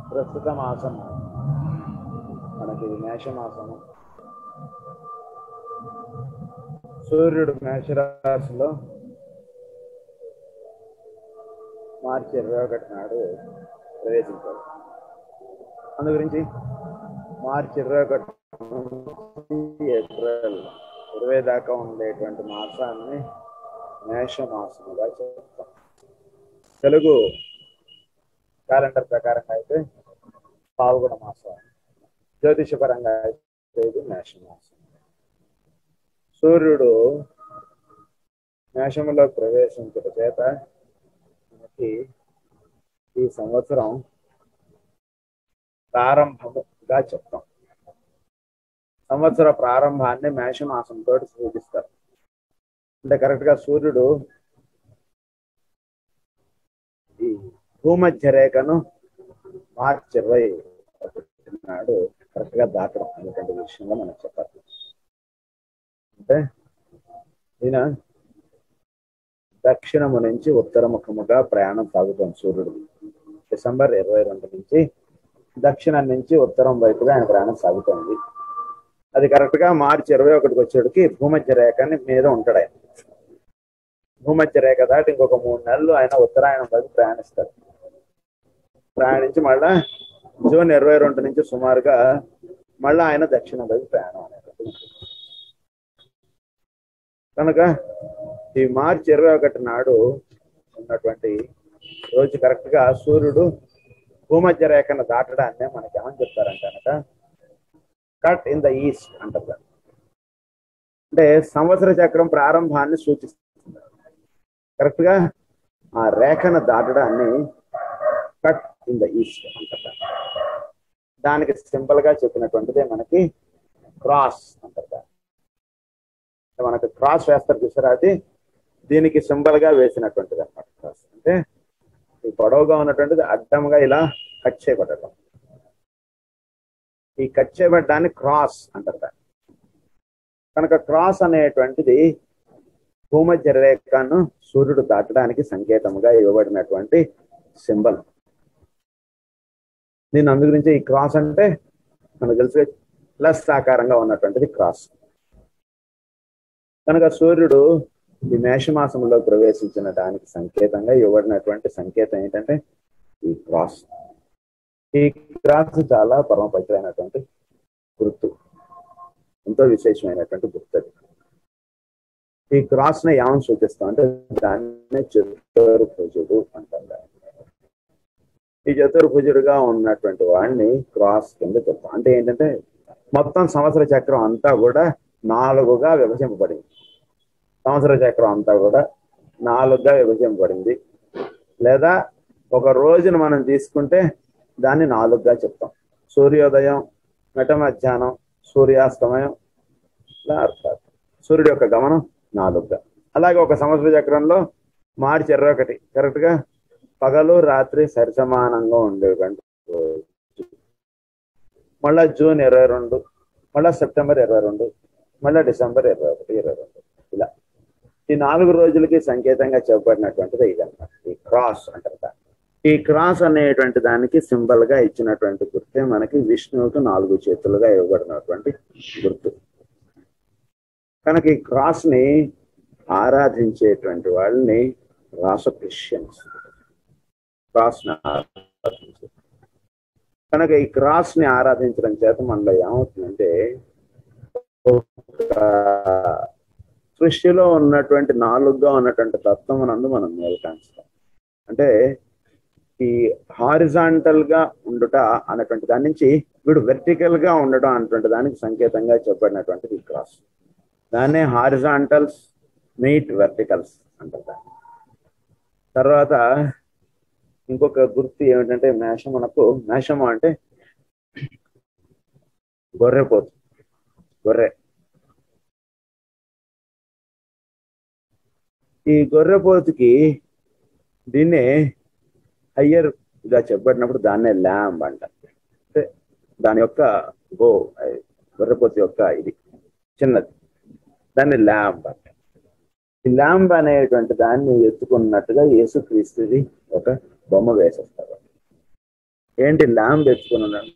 ప్రస్తుత మాసం మనకి మేషమాసము సూర్యుడు మేషరాశిలో మార్చి ఇరవై ఒకటి నాడు ప్రవేశించాడు అందు గురించి మార్చి ఇరవై ఒకటి నుంచి ఏప్రిల్ ఇరవై దాకా ఉండేటువంటి మాసాన్ని మేషమాసముగా చెప్తాం తెలుగు క్యాలెండర్ ప్రకారంగా అయితే పాల్గొన మాసం జ్యోతిషపరంగా అయితే ఇది మేషమాసం సూర్యుడు మేషములో ప్రవేశించిన చేత మనకి ఈ సంవత్సరం ప్రారంభముగా చెప్తాం సంవత్సర ప్రారంభాన్ని మేషమాసంతో సూచిస్తారు అంటే కరెక్ట్ గా సూర్యుడు ఈ భూమధ్య రేఖను మార్చి ఇరవై ఒకటి నాడు కరెక్ట్ గా దాటడం అనేటువంటి విషయంలో మనం చెప్పాలి అంటే ఈయన దక్షిణము నుంచి ఉత్తరముఖముగా ప్రయాణం సాగుతుంది సూర్యుడు డిసెంబర్ ఇరవై రెండు నుంచి దక్షిణం నుంచి ఉత్తరం వైపుగా ఆయన ప్రయాణం సాగుతుంది అది కరెక్ట్ గా మార్చి ఇరవై ఒకటికి వచ్చేటికి భూమధ్య రేఖని మీద ఉంటాడు ఆయన భూమధ్య రేఖ దాటి ఇంకొక మూడు నెలలు ఆయన ఉత్తరాయణం వైపు ప్రయాణిస్తాడు ప్రయాణించి మళ్ళా జూన్ ఇరవై రెండు నుంచి సుమారుగా మళ్ళా ఆయన దక్షిణం వైపు ప్రయాణం అనేది కనుక ఈ మార్చి ఇరవై ఒకటి నాడు ఉన్నటువంటి రోజు కరెక్ట్ గా సూర్యుడు భూమధ్య రేఖను దాటడాన్ని మనకి ఏమని చెప్తారంటే కనుక కట్ ఇన్ ద ఈస్ట్ అంటారు అంటే సంవత్సర చక్రం ప్రారంభాన్ని సూచిస్తుంది కరెక్ట్ గా ఆ రేఖను దాటడాన్ని కట్ ఇన్ ద ఈస్ట్ అంటారు దానికి సింపుల్ గా చెప్పినటువంటిదే మనకి క్రాస్ అంటారు మనకి క్రాస్ వేస్తారు చూసారా అది దీనికి సింబల్ గా వేసినటువంటిది అనమాట క్రాస్ అంటే ఈ పొడవుగా ఉన్నటువంటిది అడ్డంగా ఇలా కట్ చేయబడటం ఈ కట్ చేయబడ్డాన్ని క్రాస్ అంటారు దాన్ని కనుక క్రాస్ అనేటువంటిది భూమధ్య రేఖను సూర్యుడు దాటడానికి సంకేతముగా ఇవ్వబడినటువంటి సింబల్ దీని అందు గురించి ఈ క్రాస్ అంటే మనకు తెలిసి ప్లస్ ఆకారంగా ఉన్నటువంటిది క్రాస్ కనుక సూర్యుడు ఈ మేషమాసంలో ప్రవేశించిన దానికి సంకేతంగా ఇవ్వబడినటువంటి సంకేతం ఏంటంటే ఈ క్రాస్ ఈ క్రాస్ చాలా పరమ పవిత్రమైనటువంటి గుర్తు ఎంతో విశేషమైనటువంటి గుర్తు అది ఈ క్రాస్ ని ఏమని సూచిస్తాం అంటే దాన్ని చతుర్భుజుడు అంటారు ఈ చతుర్భుజుడుగా ఉన్నటువంటి వాడిని క్రాస్ కింద చెప్తాం అంటే ఏంటంటే మొత్తం సంవత్సర చక్రం అంతా కూడా నాలుగుగా విభజింపబడింది సంవత్సర చక్రం అంతా కూడా నాలుగుగా విభజింపబడింది లేదా ఒక రోజును మనం తీసుకుంటే దాన్ని నాలుగుగా చెప్తాం సూర్యోదయం మెట మధ్యాహ్నం సూర్యాస్తమయం ఇలా అర్థాలు సూర్యుడు యొక్క గమనం నాలుగుగా అలాగే ఒక సంవత్సర చక్రంలో మార్చి ఇరవై ఒకటి కరెక్ట్ గా పగలు రాత్రి సరిసమానంగా ఉండేటువంటి మళ్ళా జూన్ ఇరవై రెండు మళ్ళా సెప్టెంబర్ ఇరవై రెండు మళ్ళా డిసెంబర్ ఇరవై ఒకటి ఇరవై రెండు ఇలా ఈ నాలుగు రోజులకి సంకేతంగా చెప్పబడినటువంటిది ఇదన్నమాట ఈ క్రాస్ అంటారు దాన్ని ఈ క్రాస్ అనేటువంటి దానికి సింబల్ గా ఇచ్చినటువంటి గుర్తే మనకి విష్ణువుకు నాలుగు చేతులుగా ఇవ్వబడినటువంటి గుర్తు కనుక ఈ క్రాస్ ని ఆరాధించేటువంటి వాళ్ళని రాస క్రిస్టియన్స్ క్రాస్ ని ఆరాధించే కనుక ఈ క్రాస్ ని ఆరాధించడం చేత మనలో ఏమవుతుందంటే సృష్టిలో ఉన్నటువంటి నాలుగుగా ఉన్నటువంటి తత్వం నందు మనం మేల్కాంచుతాం అంటే ఈ హారిజాంటల్ గా ఉండుట అన్నటువంటి దాని నుంచి వీడు వెర్టికల్ గా ఉండడం అన్నటువంటి దానికి సంకేతంగా చెప్పబడినటువంటిది ఈ క్రాస్ దాన్నే హారిజాంటల్స్ మీట్ వెర్టికల్స్ అంటారు తర్వాత ఇంకొక గుర్తు ఏమిటంటే మేషం మనకు మేషము అంటే గొర్రెపోతు గొర్రె ఈ గొర్రెపోతుకి దీన్నే హయ్యర్ గా చెప్పబడినప్పుడు దాన్నే ల్యాంబ్ అంట అంటే దాని యొక్క గో గొర్రెపోతు యొక్క ఇది చిన్నది దాన్ని ల్యాంబ్ అంట ఈ ల్యాంబ్ అనేటువంటి దాన్ని ఎత్తుకున్నట్టుగా యేసుక్రీస్తుది ఒక బొమ్మ వేసేస్తారు ఏంటి ల్యాంబ్ తెచ్చుకుని ఉన్నాడు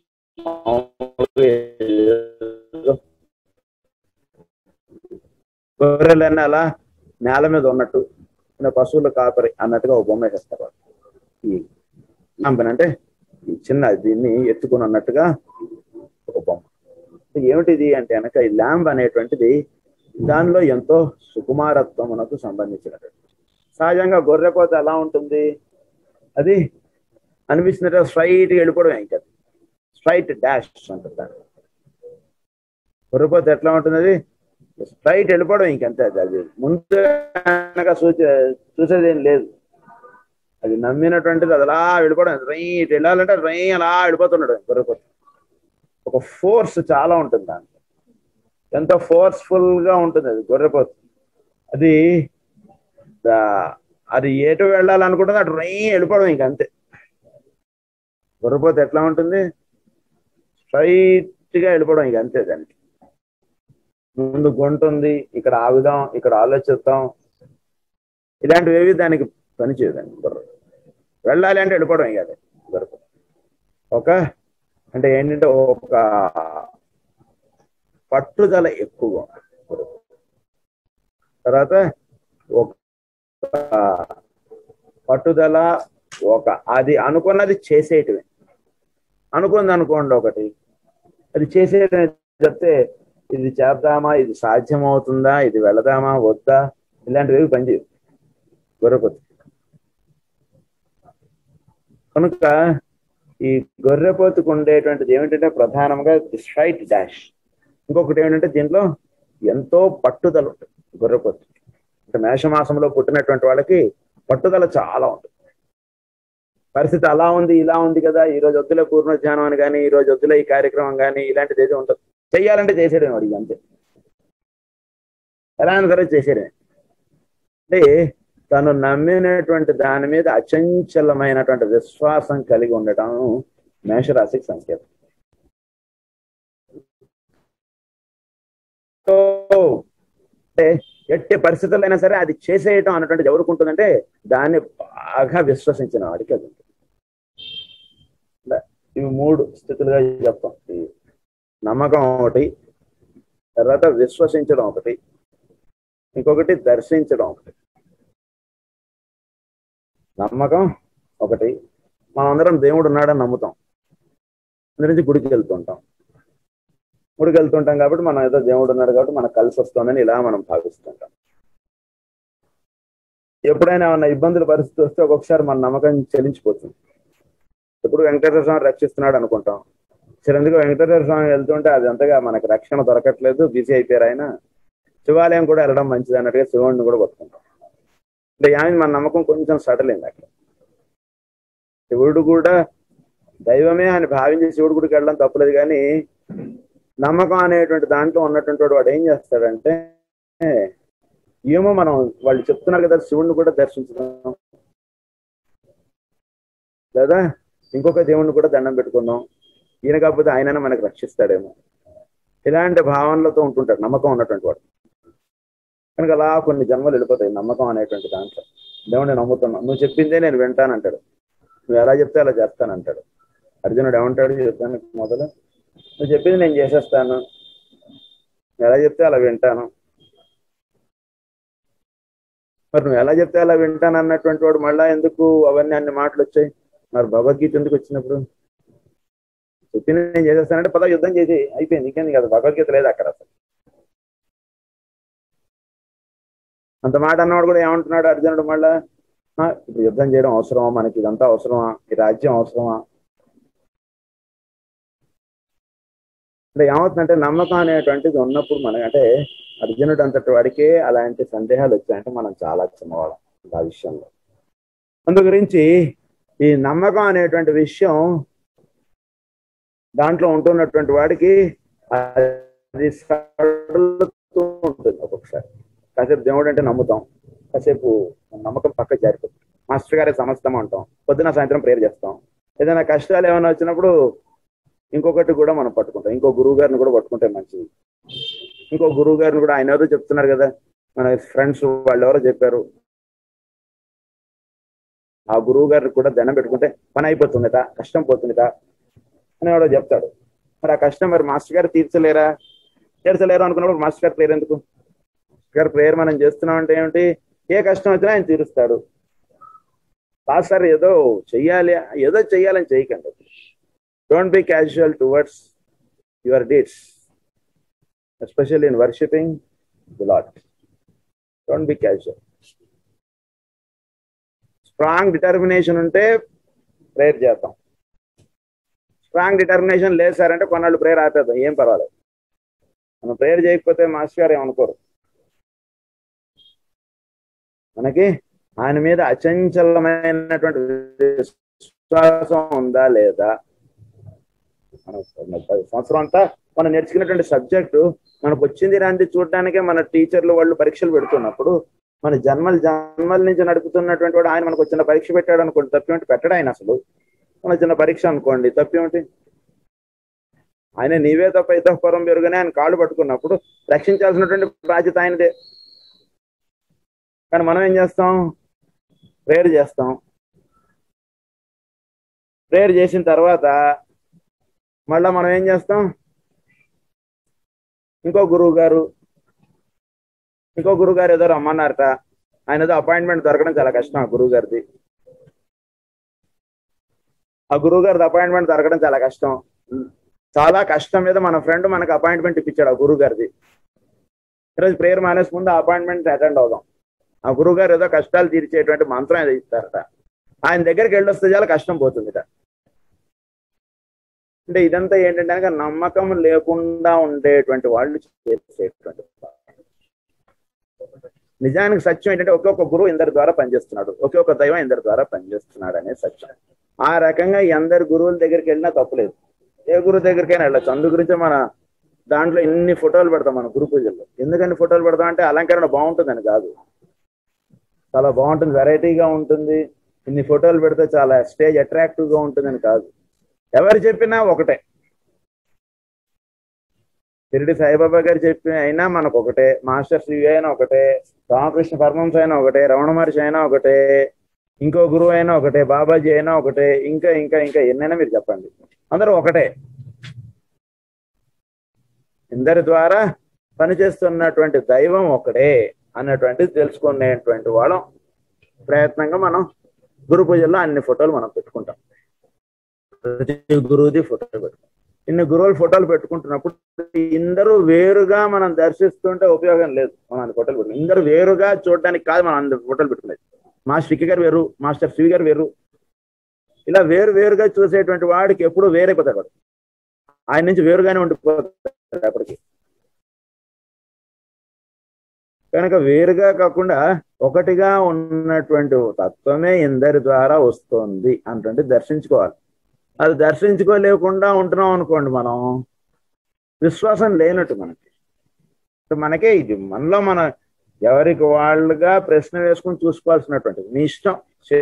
గొర్రెలన్నీ అలా నేల మీద ఉన్నట్టు చిన్న పశువుల కాపరి అన్నట్టుగా ఒక బొమ్మ వేసేస్తారు వాళ్ళు. ఈ ల్యాంబ్ అంటే ఈ చిన్న దీన్ని ఎత్తుకుని ఉన్నట్టుగా ఒక బొమ్మ ఏమిటిది అంటే కనుక ఈ ల్యాంబ్ అనేటువంటిది దానిలో ఎంతో సుకుమారత్వమునకు సంబంధించినటువంటి సహజంగా గొర్రెపోత ఎలా ఉంటుంది అది అనిపిస్తున్నట్టు స్ట్రైట్ వెళ్ళిపోవడం ఇంకా స్ట్రైట్ డాష్ అంటారు దాన్ని గొర్రెపోత ఎట్లా ఉంటుంది అది స్ట్రైట్ వెళ్ళిపోవడం ఇంకంతే అది అది ముందు వెనక చూసే చూసేది ఏం లేదు అది నమ్మినటువంటిది అది అలా వెళ్ళిపోవడం రైట్ వెళ్ళాలంటే రై అలా వెళ్ళిపోతున్నాడు గొర్రెపోత ఒక ఫోర్స్ చాలా ఉంటుంది దాంట్లో ఎంతో ఫోర్స్ఫుల్ గా ఉంటుంది అది గొర్రెపోతు అది దా- అది ఎటు వెళ్ళాలనుకుంటుంది అటు రై వెళ్ళిపోవడం ఇంక అంతే గొర్రెపోతు ఎట్లా ఉంటుంది స్ట్రైట్ గా వెళ్ళిపోవడం ఇంక అంతే దానికి ముందు గుంటుంది ఇక్కడ ఆగుదాం ఇక్కడ ఆలోచిద్దాం ఇలాంటివి ఏవి దానికి పనిచేయదండి గుర్రం వెళ్ళాలి అంటే వెళ్ళిపోవడం ఇక అది గుర్రం ఒక అంటే ఏంటంటే ఒక పట్టుదల ఎక్కువ గుర్రం. తర్వాత ఒక పట్టుదల ఒక అది అనుకున్నది చేసేయటమే అనుకుంది అనుకోండి ఒకటి అది చేసేయటమే చెప్తే ఇది చేద్దామా ఇది సాధ్యమవుతుందా ఇది వెళదామా వద్దా ఇలాంటివి పనిచేయవు గొర్రెపోతు కనుక ఈ గొర్రెపోతుకు ఉండేటువంటిది ఏమిటంటే ప్రధానంగా స్ట్రైట్ డాష్ ఇంకొకటి ఏమిటంటే దీంట్లో ఎంతో పట్టుదల ఉంటుంది గొర్రెపోతు అంటే మేషమాసంలో పుట్టినటువంటి వాళ్ళకి పట్టుదల చాలా ఉంటుంది పరిస్థితి అలా ఉంది ఇలా ఉంది కదా ఈ రోజు వద్దులే పూర్ణధ్యానం అని కానీ ఈ రోజు వద్దులే ఈ కార్యక్రమం కానీ ఇలాంటిది ఏదో ఉంటుంది చెయ్యాలంటే చేసేయడం వాడికి అంతే ఎలా అయినా సరే చేసేయడమే అంటే తను నమ్మినటువంటి దాని మీద అచంచలమైనటువంటి విశ్వాసం కలిగి ఉండటం మేషరాశికి సంకేతం సో, అంటే ఎట్టి పరిస్థితులైనా సరే అది చేసేయటం అన్నటువంటిది ఎవరికి ఉంటుందంటే దాన్ని బాగా విశ్వసించిన వాడికి అది ఉంటుంది ఇలా ఇవి మూడు స్థితులుగా చెప్తాం ఈ నమ్మకం ఒకటి తర్వాత విశ్వసించడం ఒకటి ఇంకొకటి దర్శించడం ఒకటి నమ్మకం ఒకటి మనం అందరం దేవుడు ఉన్నాడని నమ్ముతాం అందరి నుంచి గుడికి వెళ్తుంటాం గుడికి వెళ్తుంటాం కాబట్టి మనం ఏదో దేవుడు ఉన్నాడు కాబట్టి మనకు కలిసి వస్తుందని ఇలా మనం భావిస్తుంటాం ఎప్పుడైనా ఏమన్నా ఇబ్బందుల పరిస్థితి వస్తే ఒక్కొక్కసారి మన నమ్మకం చెల్లించిపోతుంది ఎప్పుడు వెంకటేశ్వర స్వామి రక్షిస్తున్నాడు అనుకుంటాం చిరందిగా వెంకటేశ్వర స్వామి వెళ్తుంటే అది అంతగా మనకి రక్షణ దొరకట్లేదు బిజీ అయిపోయారు ఆయన శివాలయం కూడా వెళ్ళడం మంచిది అన్నట్టుగా శివుడిని కూడా పట్టుకుంటాం అంటే ఆమె మన నమ్మకం కొంచెం సడల్ అయింది అక్కడ శివుడు కూడా దైవమే అని భావించి శివుడు గుడికి వెళ్ళడం తప్పలేదు కానీ నమ్మకం అనేటువంటి దాంట్లో ఉన్నటువంటి వాడు వాడు ఏం చేస్తాడంటే ఏమో మనం వాళ్ళు చెప్తున్నారు కదా శివుడిని కూడా దర్శించుదాం లేదా ఇంకొక దేవుణ్ణి కూడా దండం పెట్టుకుందాం ఈయన కాకపోతే ఆయననే మనకు రక్షిస్తాడేమో ఇలాంటి భావనలతో ఉంటుంటాడు నమ్మకం ఉన్నటువంటి వాడు కనుక అలా కొన్ని జన్మలు వెళ్ళిపోతాయి నమ్మకం అనేటువంటి దాంట్లో దేవుడిని నమ్ముతున్నాం నువ్వు చెప్పిందే నేను వింటానంటాడు నువ్వు ఎలా చెప్తే అలా చేస్తానంటాడు అర్జునుడు ఏమంటాడు చెప్తాను మొదలు నువ్వు చెప్పింది నేను చేసేస్తాను నువ్వు ఎలా చెప్తే అలా వింటాను మరి నువ్వు ఎలా చెప్తే అలా వింటాను అన్నటువంటి వాడు మళ్ళా ఎందుకు అవన్నీ అన్ని మాటలు వచ్చాయి మరి భగవద్గీత ఎందుకు వచ్చినప్పుడు చెప్పింది నేను చేసేస్తానంటే పద యుద్ధం చేసి అయిపోయింది ఇంకేంది కదా భగవద్గీత లేదు అక్కడ అసలు అంత మాట అన్నవాడు కూడా ఏమంటున్నాడు అర్జునుడు మళ్ళా "ఆ, ఇప్పుడు యుద్ధం చేయడం అవసరమా మనకి ఇదంతా అవసరమా ఈ రాజ్యం అవసరమా అంటే ఏమవుతుందంటే నమ్మకం అనేటువంటిది ఉన్నప్పుడు మన అంటే అర్జునుడు అంతటి వాడికే అలాంటి సందేహాలు వచ్చాయంటే మనం చాలా చిన్నవాళ్ళం ఆ విషయంలో అందు గురించి ఈ నమ్మకం అనేటువంటి విషయం దాంట్లో ఉంటున్నటువంటి వాడికి అది సడలుతూ ఉంటుంది ఒక్కొక్కసారి కాసేపు దేవుడు అంటే నమ్ముతాం కాసేపు నమ్మకం పక్క జారిపోతుంది మాస్టర్ గారే సమస్తం అంటాం పొద్దున సాయంత్రం ప్రేయర్ చేస్తాం ఏదైనా కష్టాలు ఏమైనా వచ్చినప్పుడు ఇంకొకటి కూడా మనం పట్టుకుంటాం ఇంకో గురువు గారిని కూడా పట్టుకుంటే మంచిది ఇంకో గురువు గారిని కూడా ఆయన ఎవరో చెప్తున్నారు కదా మన ఫ్రెండ్స్ వాళ్ళు ఎవరో చెప్పారు ఆ గురువు గారికి కూడా దండం పెట్టుకుంటే పని అయిపోతుందిట కష్టం పోతుందిట అని ఎవడో చెప్తాడు మరి ఆ కష్టం మరి మాస్టర్ గారు తీర్చలేరా తీర్చలేరు అనుకున్నప్పుడు మాస్టర్ గారు ప్రేయర్ ఎందుకు మాస్టర్ గారు ప్రేయర్ మనం చేస్తున్నాం అంటే ఏమిటి ఏ కష్టం వచ్చినా ఆయన తీరుస్తాడు సార్ ఏదో చెయ్యాలి ఏదో చెయ్యాలని చేయకండి don't be casual towards your deeds especially in worshipping the Lord don't be casual strong determination ఉంటే ప్రేయర్ చేద్దాం స్ట్రాంగ్ డిటర్మినేషన్ లేదు సార్ అంటే కొన్నాళ్ళు ప్రేయర్ ఆపేద్దాం ఏం పర్వాలేదు మనం ప్రేయర్ చేయకపోతే మాస్టర్ గారు ఏమనుకోరు మనకి ఆయన మీద అచంచలమైనటువంటి విశ్వాసం ఉందా లేదా మనం పది సంవత్సరం అంతా మనం నేర్చుకున్నటువంటి సబ్జెక్టు మనకు వచ్చింది రాంది చూడడానికే మన టీచర్లు వాళ్ళు పరీక్షలు పెడుతున్నప్పుడు మన జన్మల జన్మల నుంచి నడుపుతున్నటువంటి వాడు ఆయన మనకు వచ్చిన పరీక్ష పెట్టాడు అనుకోండి తప్పేమిటి పెట్టడు ఆయన అసలు మన చిన్న పరీక్ష అనుకోండి తప్పేమిటి ఆయన నీవే తప్ప ఇతర పరం పెరుగునే ఆయన కాళ్ళు పట్టుకున్నప్పుడు రక్షించాల్సినటువంటి బాధ్యత ఆయనదే కానీ మనం ఏం చేస్తాం ప్రేయర్ చేస్తాం ప్రేయర్ చేసిన తర్వాత మళ్ళా మనం ఏం చేస్తాం ఇంకో గురువు గారు ఇంకో గురువు గారు ఏదో రమ్మన్నారట ఆయన ఏదో అపాయింట్మెంట్ దొరకడం చాలా కష్టం ఆ గురువు గారిది ఆ గురువు గారిది అపాయింట్మెంట్ దొరకడం చాలా కష్టం చాలా కష్టం మీద మన ఫ్రెండ్ మనకు అపాయింట్మెంట్ ఇప్పించాడు ఆ గురువు గారిది ఈరోజు ప్రేయర్ మానేసి ముందు ఆ అపాయింట్మెంట్ అటెండ్ అవుదాం ఆ గురువు గారు ఏదో కష్టాలు తీర్చేటువంటి మంత్రం ఏదో ఇస్తారట ఆయన దగ్గరికి వెళ్ళొస్తే చాలా కష్టం పోతుందిట అంటే ఇదంతా ఏంటంటే కనుక నమ్మకం లేకుండా ఉండేటువంటి వాళ్ళు చేసేటువంటి నిజానికి సత్యం ఏంటంటే ఒకే ఒక గురువు ఇందరి ద్వారా పనిచేస్తున్నాడు ఒకే ఒక దైవం ఇందరి ద్వారా పనిచేస్తున్నాడు అనే సత్యం ఆ రకంగా అందరి గురువుల దగ్గరికి వెళ్ళినా తప్పులేదు ఏ గురువు దగ్గరికైనా వెళ్ళచ్చు అందు గురించి మన దాంట్లో ఇన్ని ఫోటోలు పెడతాం మన గురు పూజల్లో ఎందుకని ఫోటోలు పెడతాం అంటే అలంకరణ బాగుంటుందని కాదు చాలా బాగుంటుంది వెరైటీగా ఉంటుంది ఇన్ని ఫోటోలు పెడితే చాలా స్టేజ్ అట్రాక్టివ్ గా ఉంటుందని కాదు ఎవరు చెప్పినా ఒకటే షిరిడి సాయిబాబా గారు చెప్పిన అయినా మనకు ఒకటే మాస్టర్ శ్రీ అయినా ఒకటే రామకృష్ణ పరమహంస అయినా ఒకటే రమణ మహర్షి అయినా ఒకటే ఇంకో గురువు అయినా ఒకటే బాబాజీ అయినా ఒకటే ఇంకా ఇంకా ఇంకా ఎన్నైనా మీరు చెప్పండి అందరూ ఒకటే ఇందరి ద్వారా పనిచేస్తున్నటువంటి దైవం ఒకటే అన్నటువంటిది తెలుసుకునేటువంటి వాళ్ళం ప్రయత్నంగా మనం గురు పూజల్లో అన్ని ఫోటోలు మనం పెట్టుకుంటాం ప్రతి గురువుది ఫోటో పెట్టుకుంటాం ఇన్ని గురువుల ఫోటోలు పెట్టుకుంటున్నప్పుడు ఇందరూ వేరుగా మనం దర్శిస్తుంటే ఉపయోగం లేదు మనం అన్ని ఫోటోలు పెట్టుకుంటాం ఇందరూ వేరుగా చూడడానికి కాదు మనం అన్ని ఫోటోలు పెట్టుకునేది మాస్టర్ విక్కి గారు వేరు మాస్టర్ శ్రీ గారు వేరు ఇలా వేరు వేరుగా చూసేటువంటి వాడికి ఎప్పుడు వేరైపోతాడు వాడు ఆయన నుంచి వేరుగానే ఉండిపోతాడు అప్పటికి కనుక వేరుగా కాకుండా ఒకటిగా ఉన్నటువంటి తత్వమే ఇందరి ద్వారా వస్తుంది అంటే దర్శించుకోవాలి అది దర్శించుకోలేకుండా ఉంటున్నాం అనుకోండి మనం విశ్వాసం లేనట్టు మనకి మనకే ఇది మనలో మన ఎవరికి వాళ్ళుగా ప్రశ్న వేసుకుని చూసుకోవాల్సినటువంటిది మీ ఇష్టం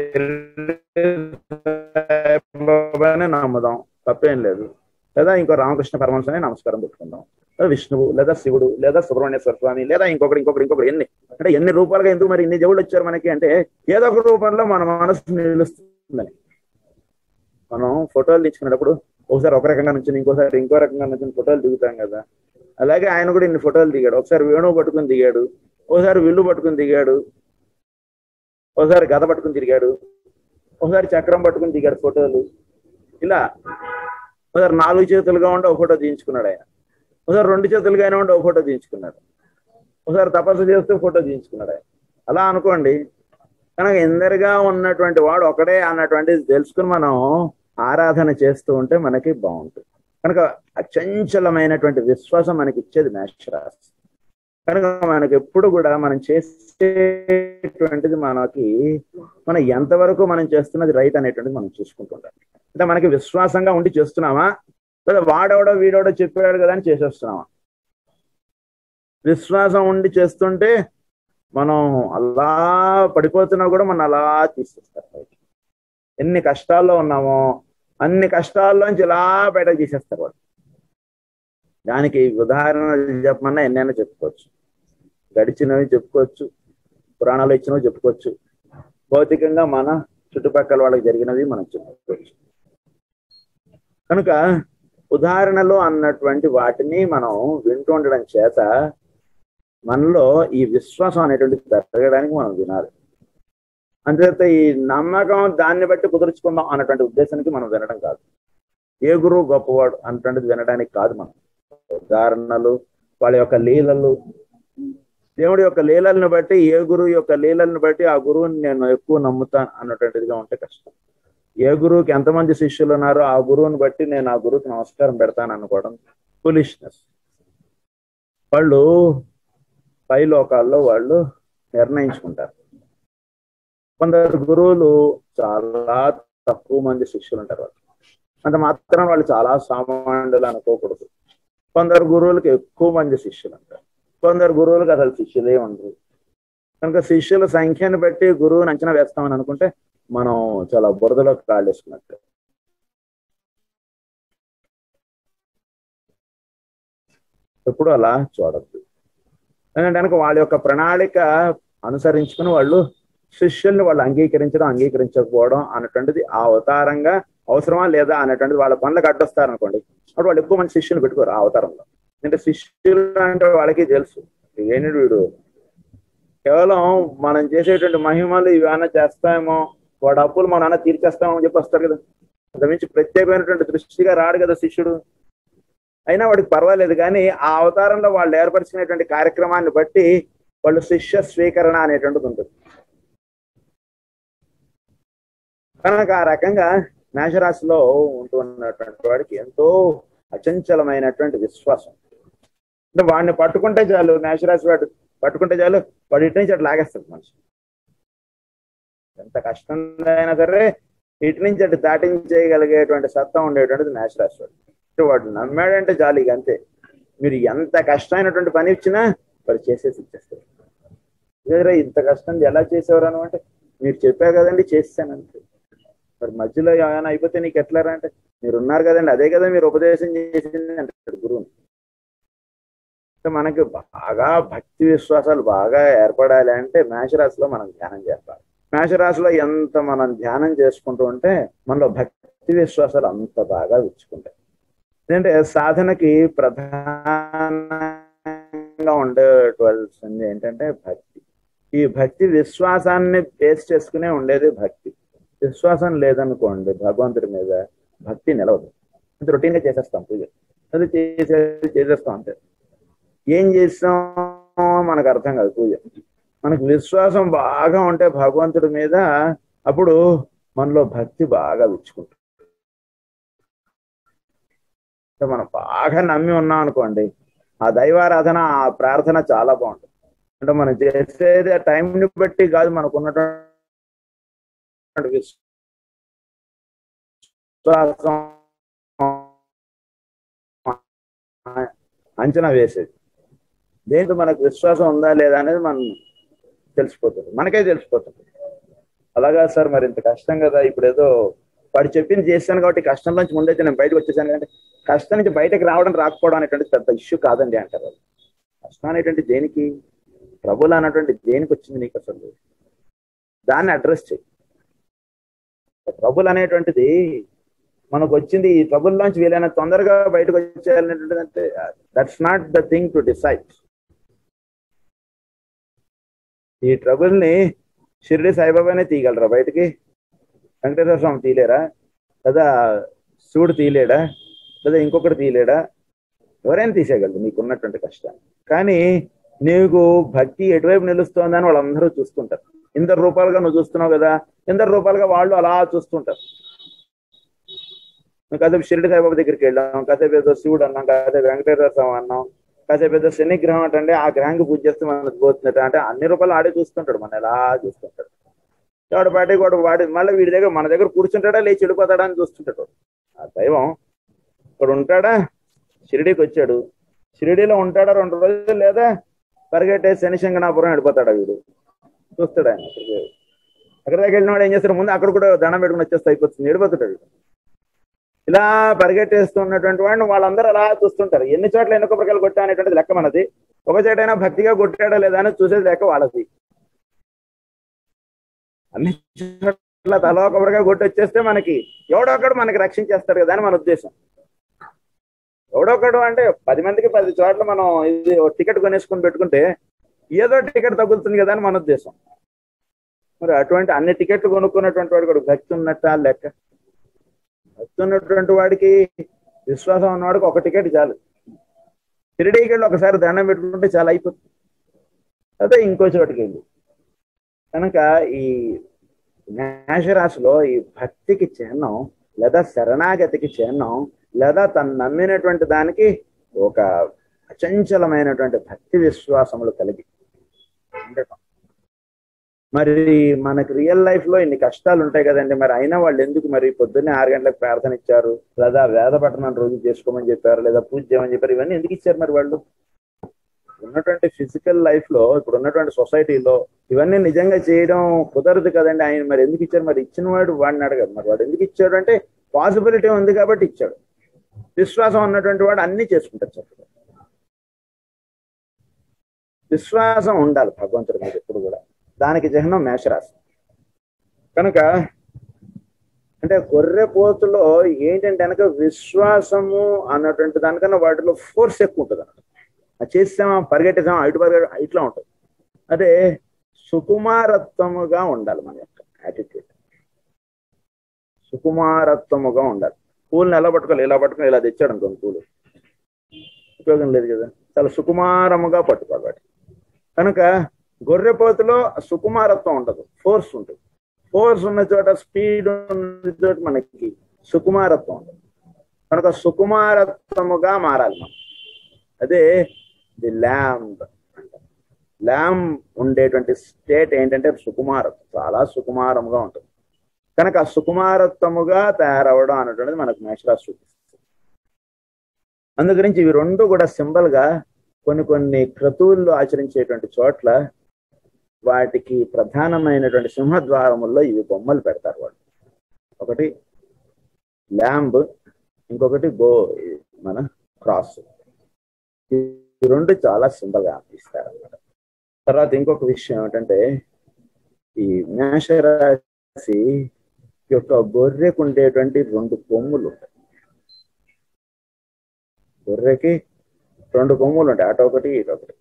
బాబానే నమ్ముదాం తప్పేం లేదు లేదా ఇంకో రామకృష్ణ పరమహంసనే నమస్కారం పెట్టుకుందాం లేదా విష్ణువు లేదా శివుడు లేదా సుబ్రహ్మణ్యేశ్వర స్వామి లేదా ఇంకొకటి ఇంకొకటి ఇంకొకటి ఎన్ని అంటే ఎన్ని రూపాలుగా ఎందుకు మరి ఇన్ని దేవుళ్ళు వచ్చారు మనకి అంటే ఏదో ఒక రూపంలో మన మనసు నిలుస్తుందని మనం ఫోటోలు తీసుకునేటప్పుడు ఒకసారి ఒక రకంగా నుంచి ఇంకోసారి ఇంకో రకంగా నుంచి ఫోటోలు దిగుతాం కదా అలాగే ఆయన కూడా ఇన్ని ఫోటోలు దిగాడు ఒకసారి వేణువు పట్టుకుని దిగాడు ఒకసారి విల్లు పట్టుకుని దిగాడు ఒకసారి గద పట్టుకుని తిరిగాడు ఒకసారి చక్రం పట్టుకుని దిగాడు ఫోటోలు ఇలా ఒకసారి నాలుగు చేతులుగా ఉండి ఒక ఫోటో తీయించుకున్నాడు ఆయన ఒకసారి రెండు చేతులుగా అయినా ఉండి ఒక ఫోటో తీయించుకున్నాడు ఒకసారి తపస్సు చేస్తూ ఫోటో తీయించుకున్నాడు ఆయన అలా అనుకోండి కనుక ఇందరిగా ఉన్నటువంటి వాడు ఒకడే అన్నటువంటిది తెలుసుకుని మనం ఆరాధన చేస్తూ ఉంటే మనకి బాగుంటుంది కనుక అచంచలమైనటువంటి విశ్వాసం మనకి ఇచ్చేది మేషరాశి కనుక మనకి ఎప్పుడు కూడా మనం చేసేటువంటిది మనకి మనం ఎంతవరకు మనం చేస్తున్నది రైట్ అనేటువంటిది మనం చూసుకుంటుంటాం అంటే మనకి విశ్వాసంగా ఉండి చేస్తున్నామా లేదా వాడెవడో వీడెవడో చెప్పాడు కదా అని చేసేస్తున్నామా విశ్వాసం ఉండి చేస్తుంటే మనం అలా పడిపోతున్నా కూడా మనం అలా తీసేస్తారు ఎన్ని కష్టాల్లో ఉన్నామో అన్ని కష్టాల్లోంచి ఇలా బయట తీసేస్తారు వాడు దానికి ఉదాహరణ చెప్పమన్నా ఎన్నైనా చెప్పుకోవచ్చు గడిచినవి చెప్పుకోవచ్చు పురాణాలు ఇచ్చినవి చెప్పుకోవచ్చు భౌతికంగా మన చుట్టుపక్కల వాళ్ళకి జరిగినవి మనం చెప్పుకోవచ్చు కనుక ఉదాహరణలు అన్నటువంటి వాటిని మనం వింటూ ఉండడం చేత మనలో ఈ విశ్వాసం అనేటువంటిది పెరగడానికి మనం వినాలి అంతేత ఈ నమ్మకం దాన్ని బట్టి కుదుర్చుకుందాం అన్నటువంటి ఉద్దేశానికి మనం వినడం కాదు ఏ గురువు గొప్పవాడు అన్నటువంటిది వినడానికి కాదు మనం ఉదాహరణలు వాళ్ళ యొక్క లీలలు దేవుడి యొక్క లీలలను బట్టి ఏ గురువు యొక్క లీలలను బట్టి ఆ గురువుని నేను ఎక్కువ నమ్ముతాను అన్నటువంటిదిగా ఉంటే కష్టం ఏ గురువుకి ఎంతమంది శిష్యులు ఉన్నారో ఆ గురువుని బట్టి నేను ఆ గురువుకి నమస్కారం పెడతాను అనుకోవడం ఫులిష్నెస్ వాళ్ళు పై లోకాల్లో వాళ్ళు నిర్ణయించుకుంటారు కొందరు గురువులు చాలా తక్కువ మంది శిష్యులు ఉంటారు వాళ్ళు అంత మాత్రం వాళ్ళు చాలా సామాన్యులు అనుకోకూడదు కొందరు గురువులకు ఎక్కువ మంది శిష్యులు ఉంటారు కొందరు గురువులకు అసలు శిష్యులే ఉండరు కనుక శిష్యుల సంఖ్యను బట్టి గురువుని అంచనా వేస్తామని అనుకుంటే మనం చాలా బురదలో కాళ్ళేసుకున్నట్టు ఎప్పుడు అలా చూడద్దు ఎందుకంటే కనుక వాళ్ళ యొక్క ప్రణాళిక అనుసరించుకుని వాళ్ళు శిష్యుల్ని వాళ్ళు అంగీకరించడం అంగీకరించకపోవడం అన్నటువంటిది ఆ అవతారంగా అవసరమా లేదా అనేటువంటిది వాళ్ళ పనులకు అడ్డొస్తారు అనుకోండి అప్పుడు వాళ్ళు ఎక్కువ మంది శిష్యులు పెట్టుకోరు ఆ అవతారంలో అంటే శిష్యులు అంటే వాళ్ళకి తెలుసు ఏంటి వీడు కేవలం మనం చేసేటువంటి మహిమలు ఇవన్నా చేస్తామేమో వాడు అప్పులు మన అన్న తీర్చేస్తామో అని చెప్పి వస్తారు కదా అంతమించి ప్రత్యేకమైనటువంటి దృష్టిగా రాడు కదా శిష్యుడు అయినా వాడికి పర్వాలేదు కానీ ఆ అవతారంలో వాళ్ళు ఏర్పరిచినటువంటి కార్యక్రమాన్ని బట్టి వాళ్ళు శిష్య స్వీకరణ అనేటువంటిది ఉంటుంది కనుక ఆ రకంగా మేషరాశిలో ఉంటున్నటువంటి వాడికి ఎంతో అచంచలమైనటువంటి విశ్వాసం అంటే వాడిని పట్టుకుంటే చాలు మేషరాశి వాడు పట్టుకుంటే చాలు వాడు ఇటు నుంచి అటు లాగేస్తాడు మనిషి ఎంత కష్టం అయినా సరే ఇటు నుంచి అటు దాటించేయగలిగేటువంటి సత్తా ఉండేటువంటిది మేషరాశి వాడు అంటే వాడు నమ్మాడంటే చాలు ఇక అంతే మీరు ఎంత కష్టమైనటువంటి పని ఇచ్చినా వాడు చేసేసి ఇచ్చేస్తారు వేరే ఇంత కష్టం ఎలా చేసేవారు అంటే మీరు చెప్పారు కదండి చేస్తానంతే మరి మధ్యలో ఏమైనా అయిపోతే నీకు ఎట్లా అంటే మీరు ఉన్నారు కదండి అదే కదా మీరు ఉపదేశం చేసింది అంటాడు గురువుని మనకి బాగా భక్తి విశ్వాసాలు బాగా ఏర్పడాలి అంటే మేషరాశిలో మనం ధ్యానం చేస్తాం మేషరాశిలో ఎంత మనం ధ్యానం చేసుకుంటూ ఉంటే మనలో భక్తి విశ్వాసాలు అంత బాగా విచ్చుకుంటాయి ఎందుకంటే సాధనకి ప్రధానంగా ఉండేటువంటి ఏంటంటే భక్తి ఈ భక్తి విశ్వాసాన్ని బేస్ చేసుకునే ఉండేది భక్తి విశ్వాసం లేదనుకోండి భగవంతుడి మీద భక్తి నిలవదు అంటే రొటీన్గా చేసేస్తాం పూజ అది చేసే చేసేస్తాం అంతే ఏం చేస్తాం మనకు అర్థం కాదు పూజ మనకు విశ్వాసం బాగా ఉంటే భగవంతుడి మీద అప్పుడు మనలో భక్తి బాగా విచ్చుకుంటుంది మనం బాగా నమ్మి ఉన్నాం అనుకోండి ఆ దైవారాధన ఆ ప్రార్థన చాలా బాగుంటుంది అంటే మనం చేసేది ఆ టైంని బట్టి కాదు మనకు ఉన్నటువంటి విశ్వాసం అంచనా వేసేది దేంతో మనకు విశ్వాసం ఉందా లేదా అనేది మనం తెలిసిపోతుంది మనకే తెలిసిపోతుంది అలాగా సార్ మరి ఇంత కష్టం కదా ఇప్పుడు ఏదో వాడు చెప్పింది చేశాను కాబట్టి కష్టం నుంచి ముందైతే నేను బయటకు వచ్చేసాను అంటే కష్టం నుంచి బయటకు రావడం రాకపోవడం అనేటువంటి పెద్ద ఇష్యూ కాదండి అంటారు వాళ్ళు కష్టం అనేటువంటి దేనికి ప్రభులు అన్నటువంటి దేనికి వచ్చింది నీకు అసలు దాన్ని అడ్రస్ చేయి ప్రభులు అనేటువంటిది మనకు వచ్చింది ఈ ట్రబుల్లోంచి వీలైన తొందరగా బయటకు వచ్చేయాలనేటువంటిది అంటే that's not the thing to decide ఈ ట్రబుల్ని షిరిడి సాయిబాబానే తీయగలరా బయటికి వెంకటేశ్వర స్వామి తీయలేరా లేదా శివుడు తీయలేడా లేదా ఇంకొకటి తీయలేడా ఎవరైనా తీసేయగలరు నీకున్నటువంటి కష్టాన్ని కానీ నీకు భక్తి ఎటువైపు నిలుస్తోందని వాళ్ళందరూ చూస్తుంటారు ఇందరు రూపాయలుగా నువ్వు చూస్తున్నావు కదా ఇందరు రూపాయలుగా వాళ్ళు అలా చూస్తుంటారు కాసేపు షిరిడి సాయిబాబా దగ్గరికి వెళ్ళాం కాసేపు ఏదో శివుడు అన్నాం కాసేపు వెంకటేశ్వర స్వామి అన్నాం కాసేపు ఏదో శని గ్రహం అంటే ఆ గ్రహానికి పూజ చేస్తే మనకు పోతుందట అంటే అన్ని రూపాయలు ఆడే చూస్తుంటాడు మన ఎలా చూస్తుంటాడు వాడు పాటి కూడా వాడి మళ్ళీ వీడి దగ్గర మన దగ్గర కూర్చుంటాడా లేచి వెళ్ళిపోతాడా అని చూస్తుంటాడు ఆ దైవం ఇక్కడ ఉంటాడా షిరిడీకి వచ్చాడు షిరిడీలో ఉంటాడా రెండు రోజులు లేదా పరిగెట్టే శని శంకనాపురం వెళ్ళిపోతాడా వీడు చూస్తాడు ఆయన అక్కడికి అక్కడ దగ్గర వెళ్ళినవాడు ఏం చేస్తాడు ముందు అక్కడ కూడా దండం పెట్టుకుని వచ్చేస్తే అయిపోతుంది వెళ్ళిపోతాడు ఇలా పరిగెట్టేస్తున్నటువంటి వాడిని వాళ్ళందరూ అలా చూస్తుంటారు ఎన్ని చోట్ల ఎన్ని కొబ్బరికాయలు కొట్టా అనేటువంటిది లెక్క మనది ఒక చోటైనా భక్తిగా కొట్టాడా లేదా అని చూసేది లెక్క వాళ్ళది అన్ని చోట్ల అట్లా తలో కొబ్బరికాయ కొట్టి వచ్చేస్తే మనకి ఎవడొక్కడు మనకి రక్షించేస్తాడు కదా అని మన ఉద్దేశం ఎవడొక్కడు అంటే పది మందికి పది చోట్ల మనం ఇది టికెట్ కొనేసుకొని పెట్టుకుంటే ఏదో టికెట్ తగులుతుంది కదా అని మన ఉద్దేశం మరి అటువంటి అన్ని టికెట్లు కొనుక్కున్నటువంటి వాడు కూడా భక్తి ఉన్నట్ట లెక్క భక్తి ఉన్నటువంటి వాడికి విశ్వాసం ఉన్నవాడికి ఒక టికెట్ చాలు షిరిడీకి వెళ్ళి ఒకసారి దండం పెట్టుకుంటే చాలా అయిపోతుంది అదే ఇంకో చోటుకి వెళ్ళి కనుక ఈ మేషరాశిలో ఈ భక్తికి చిహ్నం లేదా శరణాగతికి చిహ్నం లేదా తను నమ్మినటువంటి దానికి ఒక అచంచలమైనటువంటి భక్తి విశ్వాసములు కలిగి ఉండటం మరి మనకి రియల్ లైఫ్ లో ఇన్ని కష్టాలు ఉంటాయి కదండి మరి అయినా వాళ్ళు ఎందుకు మరి పొద్దున్నే ఆరు గంటలకు ప్రార్థన ఇచ్చారు లేదా వేద పఠనం రోజు చేసుకోమని చెప్పారు లేదా పూజ చేయమని చెప్పారు ఇవన్నీ ఎందుకు ఇచ్చారు మరి వాళ్ళు ఉన్నటువంటి ఫిజికల్ లైఫ్ లో ఇప్పుడు ఉన్నటువంటి సొసైటీలో ఇవన్నీ నిజంగా చేయడం కుదరదు కదండి ఆయన మరి ఎందుకు ఇచ్చారు మరి ఇచ్చిన వాడు వాడిని అడగదు మరి వాడు ఎందుకు ఇచ్చాడు అంటే పాసిబిలిటీ ఉంది కాబట్టి ఇచ్చాడు విశ్వాసం ఉన్నటువంటి వాడు అన్ని చేసుకుంటారు చక్కగా విశ్వాసం ఉండాలి భగవంతుడి మీద ఎప్పుడు కూడా దానికి చిహ్నం మేషరాశి కనుక అంటే గొర్రె పోతులో ఏంటంటే కనుక విశ్వాసము అన్నటువంటి దానికన్నా వాటిలో ఫోర్స్ ఎక్కువ ఉంటుంది అన్నమాట అది చేసామా పరిగెట్టేసామా ఇటు పరిగె ఇట్లా ఉంటుంది అదే సుకుమారత్వముగా ఉండాలి మన యొక్క యాటిట్యూడ్ సుకుమారత్వముగా ఉండాలి పూలను ఎలా పట్టుకోవాలి ఇలా పట్టుకొని ఇలా తెచ్చాడు అనుకోండి పూలు ఉపయోగం లేదు కదా చాలా సుకుమారముగా పట్టుకోవాలి వాటి కనుక గొర్రెపోతులో సుకుమారత్వం ఉండదు ఫోర్స్ ఉంటుంది ఫోర్స్ ఉన్న చోట స్పీడ్ ఉన్న చోట మనకి సుకుమారత్వం ఉండదు కనుక సుకుమారత్వముగా మారాలి మనం అదే ది ల్యాంబ్ ల్యాంబ్ ఉండేటువంటి స్టేట్ ఏంటంటే సుకుమారత్వం చాలా సుకుమారంగా ఉంటుంది కనుక ఆ సుకుమారత్వముగా తయారవడం అనేటువంటిది మనకు మేషరాశి చూపిస్తుంది అందు గురించి ఇవి రెండు కూడా సింబల్ గా కొన్ని కొన్ని క్రతువుల్లో ఆచరించేటువంటి చోట్ల వాటికి ప్రధానమైనటువంటి సింహద్వారముల్లో ఇవి బొమ్మలు పెడతారు వాళ్ళు ఒకటి ల్యాంబ్ ఇంకొకటి గో మన క్రాస్ ఈ రెండు చాలా సింబల్ గా ఇస్తారు అన్నమాట తర్వాత ఇంకొక విషయం ఏమిటంటే ఈ మేషరాశి యొక్క గొర్రెకు ఉండేటువంటి రెండు కొమ్ములు ఉంటాయి గొర్రెకి రెండు కొమ్ములు ఉంటాయి అటు ఒకటి ఇటు ఒకటి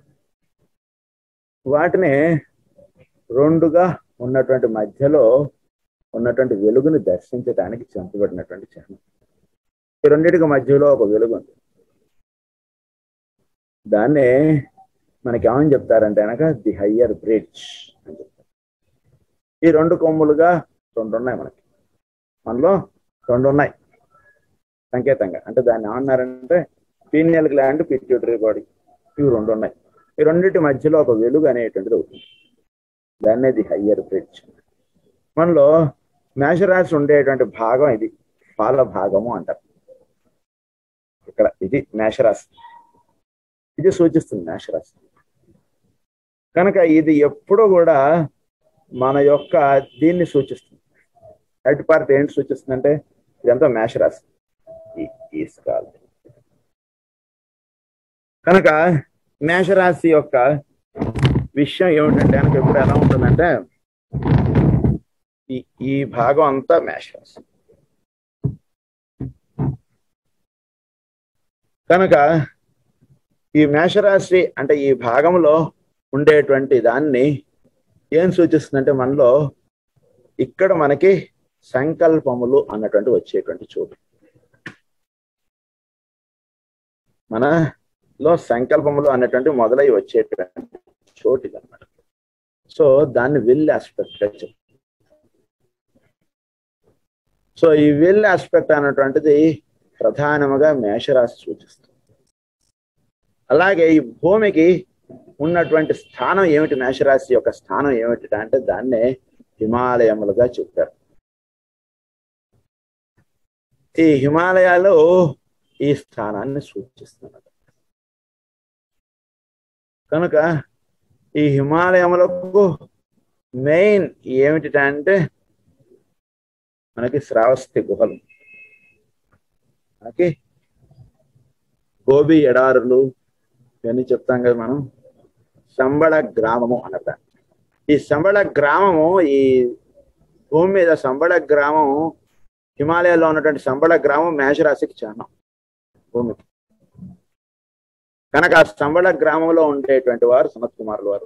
వాటిని రెండుగా ఉన్నటువంటి మధ్యలో ఉన్నటువంటి వెలుగుని దర్శించడానికి చంపబడినటువంటి చిహ్నం ఈ రెండింటికి మధ్యలో ఒక వెలుగు ఉంది దాన్నే మనకి ఏమని చెప్తారంటే కనుక ది హయ్యర్ బ్రిడ్జ్ అని చెప్తారు ఈ రెండు కొమ్ములుగా రెండు ఉన్నాయి మనకి మనలో రెండు ఉన్నాయి సంకేతంగా అంటే దాన్ని ఏమన్నారంటే పీనియల్ గ్లాండ్ పిట్యూటరీ బాడీ ఇవి రెండు ఉన్నాయి ఈ రెండింటి మధ్యలో ఒక వెలుగు అనేటువంటిది అవుతుంది దాన్నే ది హయ్యర్ బ్రిడ్జ్ మనలో మేషరాశి ఉండేటువంటి భాగం ఇది పాల భాగము అంటారు ఇక్కడ ఇది మేషరాశి ఇది సూచిస్తుంది మేషరాశి కనుక ఇది ఎప్పుడూ కూడా మన యొక్క దీన్ని సూచిస్తుంది హెడ్ పార్ట్ ఏంటి సూచిస్తుంది అంటే ఇదంతా మేషరాశి ఈ స్కాల్ కనుక మేషరాశి యొక్క విషయం ఏమిటంటే కనుక ఎప్పుడు ఎలా ఉంటుందంటే ఈ ఈ భాగం అంతా మేషరాశి కనుక ఈ మేషరాశి అంటే ఈ భాగంలో ఉండేటువంటి దాన్ని ఏం సూచిస్తుందంటే మనలో ఇక్కడ మనకి సంకల్పములు అన్నటువంటి వచ్చేటువంటి చోటు మనలో సంకల్పములు అన్నటువంటి మొదలై వచ్చేటువంటి చోటు అనమాట సో దాన్ని విల్ ఆస్పెక్ట్ గా చెప్తాం సో ఈ విల్ ఆస్పెక్ట్ అన్నటువంటిది ప్రధానముగా మేషరాశి సూచిస్తుంది అలాగే ఈ భూమికి ఉన్నటువంటి స్థానం ఏమిటి మేషరాశి యొక్క స్థానం ఏమిటి అంటే దాన్నే హిమాలయములుగా చెప్పారు ఈ హిమాలయాలు ఈ స్థానాన్ని సూచిస్తున్నది కనుక ఈ హిమాలయములకు మెయిన్ ఏమిటి అంటే మనకి శ్రావస్తి గుహలు మనకి గోబి ఎడారులు ఇవన్నీ చెప్తాం కదా మనం సంబళ గ్రామము అనట ఈ సంబళ గ్రామము ఈ భూమి మీద సంబళ గ్రామం హిమాలయాల్లో ఉన్నటువంటి సంబళ గ్రామం మేషరాశికి చిహ్నం భూమికి కనుక ఆ సంబళ గ్రామంలో ఉండేటువంటి వారు సనత్ కుమారులు వారు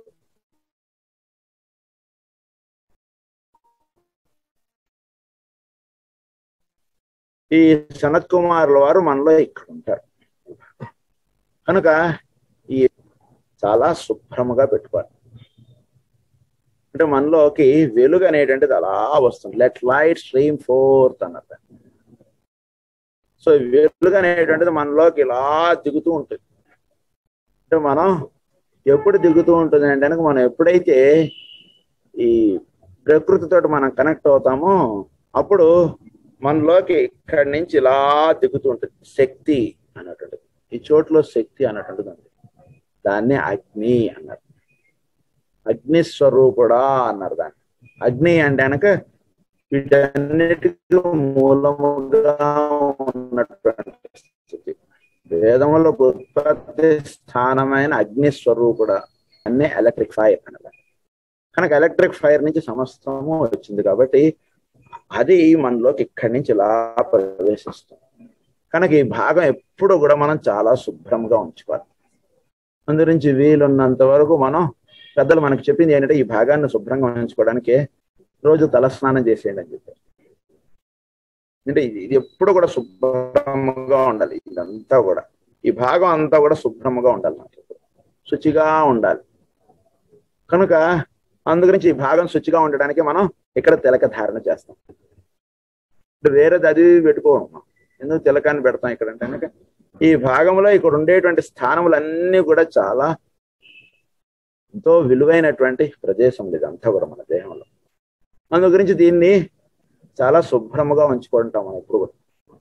ఈ సనత్ కుమారుల వారు మనలో ఇక్కడ ఉంటారు కనుక ఈ చాలా శుభ్రముగా పెట్టుకోవాలి అంటే మనలోకి వెలుగు అనేటువంటిది అలా వస్తుంది లెట్ లైట్ స్ట్రీమ్ ఫోర్త్ అన్నది సో వెలుగు అనేటువంటిది మనలోకి ఇలా దిగుతూ ఉంటుంది అంటే మనం ఎప్పుడు దిగుతూ ఉంటుంది అంటే కనుక మనం ఎప్పుడైతే ఈ ప్రకృతితో మనం కనెక్ట్ అవుతామో అప్పుడు మనలోకి ఇక్కడి నుంచి ఇలా దిగుతూ ఉంటుంది శక్తి అన్నటువంటిది ఈ చోట్లో శక్తి అన్నటువంటిది ఉంది దాన్ని అగ్ని అన్నారు అగ్ని స్వరూపుడా అన్నారు దాన్ని అగ్ని అంటే కనుక వీటన్నిటికీ మూలముగా ఉన్నటువంటి స్థితి వేదములో ఉత్పత్తి స్థానమైన అగ్ని స్వరూపుడా అన్నీ ఎలక్ట్రిక్ ఫైర్ అన్నది కనుక ఎలక్ట్రిక్ ఫైర్ నుంచి సమస్తము వచ్చింది కాబట్టి అది మనలోకి ఇక్కడి నుంచి ఇలా ప్రవేశిస్తుంది కనుక ఈ భాగం ఎప్పుడు కూడా మనం చాలా శుభ్రంగా ఉంచుకోవాలి అందురించి వీలున్నంత వరకు మనం పెద్దలు మనకు చెప్పింది ఏంటంటే ఈ భాగాన్ని శుభ్రంగా ఉంచుకోవడానికి రోజు తలస్నానం చేసేయండి అని చెప్పారు అంటే ఇది ఇది ఎప్పుడు కూడా శుభ్రంగా ఉండాలి ఇదంతా కూడా ఈ భాగం అంతా కూడా శుభ్రంగా ఉండాలి నాకు శుచిగా ఉండాలి కనుక అందుగురించి ఈ భాగం శుచిగా ఉండడానికి మనం ఇక్కడ తిలక ధారణ చేస్తాం ఇప్పుడు వేరేది అది పెట్టుకోము ఎందుకు తిలకాన్ని పెడతాం ఇక్కడ అంటే కనుక ఈ భాగంలో ఇక్కడ ఉండేటువంటి స్థానములన్నీ కూడా చాలా ఎంతో విలువైనటువంటి ప్రదేశం ఇదంతా కూడా మన దేహంలో అందు గురించి దీన్ని చాలా శుభ్రముగా ఉంచుకుంటాం మనం ఎప్పుడు కూడా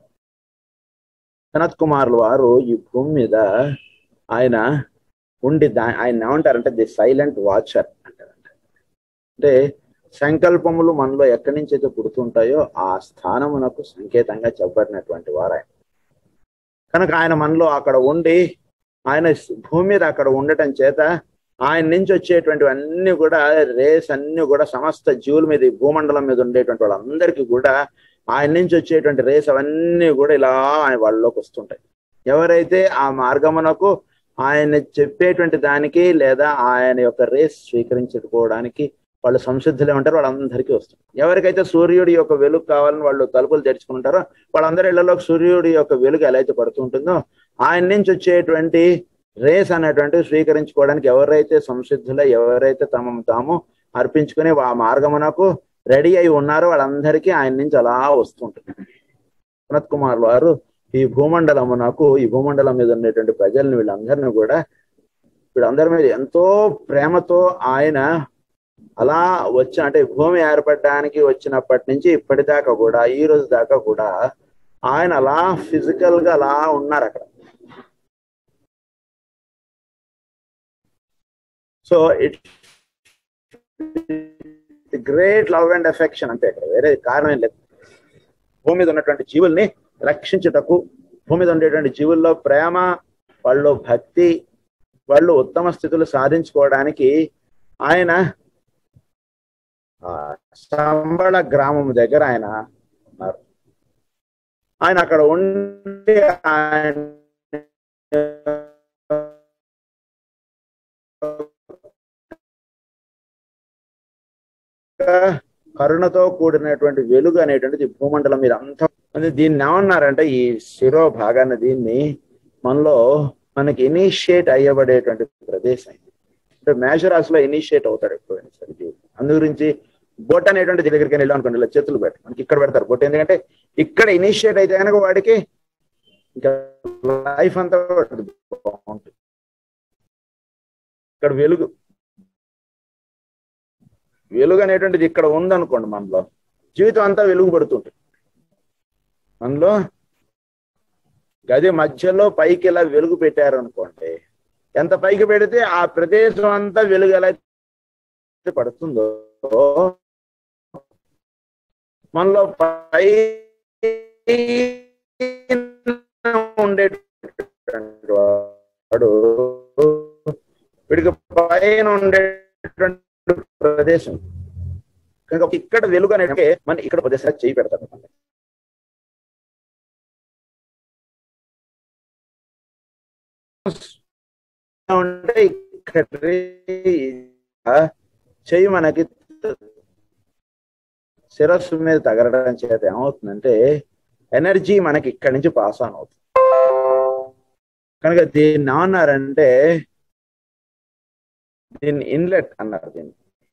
సనత్ కుమార్లు వారు ఈ భూమి మీద ఆయన ఉండి దా ఆయన ఏమంటారంటే ది సైలెంట్ వాచర్ అంటారంట అంటే సంకల్పములు మనలో ఎక్కడి నుంచి అయితే పుడుతుంటాయో ఆ స్థానమునకు సంకేతంగా చెప్పబడినటువంటి వారు ఆయన కనుక ఆయన మనలో అక్కడ ఉండి ఆయన భూమి మీద అక్కడ ఉండటం చేత ఆయన నుంచి వచ్చేటువంటి అన్ని కూడా రేస్ అన్ని కూడా సమస్త జీవుల మీద ఈ భూమండలం మీద ఉండేటువంటి వాళ్ళందరికీ కూడా ఆయన నుంచి వచ్చేటువంటి రేస్ అవన్నీ కూడా ఇలా ఆయన వాళ్ళలోకి వస్తుంటాయి ఎవరైతే ఆ మార్గమునకు ఆయన చెప్పేటువంటి దానికి లేదా ఆయన యొక్క రేస్ స్వీకరించుకోవడానికి వాళ్ళు సంసిద్ధులే ఉంటారు వాళ్ళందరికీ వస్తుంది ఎవరికైతే సూర్యుడి యొక్క వెలుగు కావాలని వాళ్ళు తలుపులు తెరుచుకుంటారో వాళ్ళందరి ఇళ్లలోకి సూర్యుడి యొక్క వెలుగు ఎలా అయితే పడుతుంటుందో ఆయన నుంచి వచ్చేటువంటి రేస్ అనేటువంటి స్వీకరించుకోవడానికి ఎవరైతే సంసిద్ధులై ఎవరైతే తమను తాము అర్పించుకుని ఆ మార్గమునకు రెడీ అయి ఉన్నారో వాళ్ళందరికీ ఆయన నుంచి అలా వస్తుంటుంది పునత్ కుమార్ వారు ఈ భూమండలమునకు ఈ భూమండలం మీద ఉండేటువంటి ప్రజల్ని వీళ్ళందరినీ కూడా వీళ్ళందరి మీద ఎంతో ప్రేమతో ఆయన అలా వచ్చి అంటే భూమి ఏర్పడడానికి వచ్చినప్పటి నుంచి ఇప్పటిదాకా కూడా ఈ రోజు దాకా కూడా ఆయన అలా ఫిజికల్ గా అలా ఉన్నారు అక్కడ so it great love and affection అంతే ఇక్కడ వేరే కారణం ఏం లేదు భూమి మీద ఉన్నటువంటి జీవుల్ని రక్షించుటకు భూమి మీద ఉండేటువంటి జీవుల్లో ప్రేమ వాళ్ళు భక్తి వాళ్ళు ఉత్తమ స్థితులు సాధించుకోవడానికి ఆయన సంబళ గ్రామం దగ్గర ఆయన ఉన్నారు ఆయన అక్కడ ఉండి ఆయన కరుణతో కూడినటువంటి వెలుగు అనేటువంటిది భూమండలం మీద అంతా అంటే దీన్ని ఏమన్నారంటే ఈ శిరో భాగాన్ని దీన్ని మనలో మనకి ఇనిషియేట్ అయ్యబడేటువంటి ప్రదేశం ఇది అంటే మేషరాశిలో ఇనిషియేట్ అవుతాడు ఎప్పుడైనా సరే జీవుడు అందు గురించి బొట్ అనేటువంటి దగ్గరికి వెళ్ళాం అనుకోండి ఇలా చేతులు పెట్టి మనకి ఇక్కడ పెడతారు బొట్ ఎందుకంటే ఇక్కడ ఇనిషియేట్ అయితే కనుక వాడికి ఇంకా లైఫ్ అంతా బాగుంటుంది ఇక్కడ వెలుగు వెలుగు అనేటువంటిది ఇక్కడ ఉందనుకోండి మనలో జీవితం అంతా వెలుగు పడుతుంటుంది మనలో గది మధ్యలో పైకి ఇలా వెలుగు పెట్టారు అనుకోండి ఎంత పైకి పెడితే ఆ ప్రదేశం అంతా వెలుగు ఎలా పడుతుందో మనలో పై ఉండేటువంటి వాడు వీడికి పైన ఉండేటువంటి ప్రదేశం కనుక ఇక్కడ వెలుగు అనేది మన ఇక్కడ ప్రదేశాలు చేయి పెడతాడు ఉంటే ఇక్కడ చెయ్యి మనకి శిరస్సు మీద తగలడం చేత ఏమవుతుందంటే ఎనర్జీ మనకి ఇక్కడి నుంచి పాస్ ఆన్ అవుతుంది కనుక దీన్ని ఏమన్నారంటే దీన్ని ఇన్లెట్ అన్నారు దీన్ని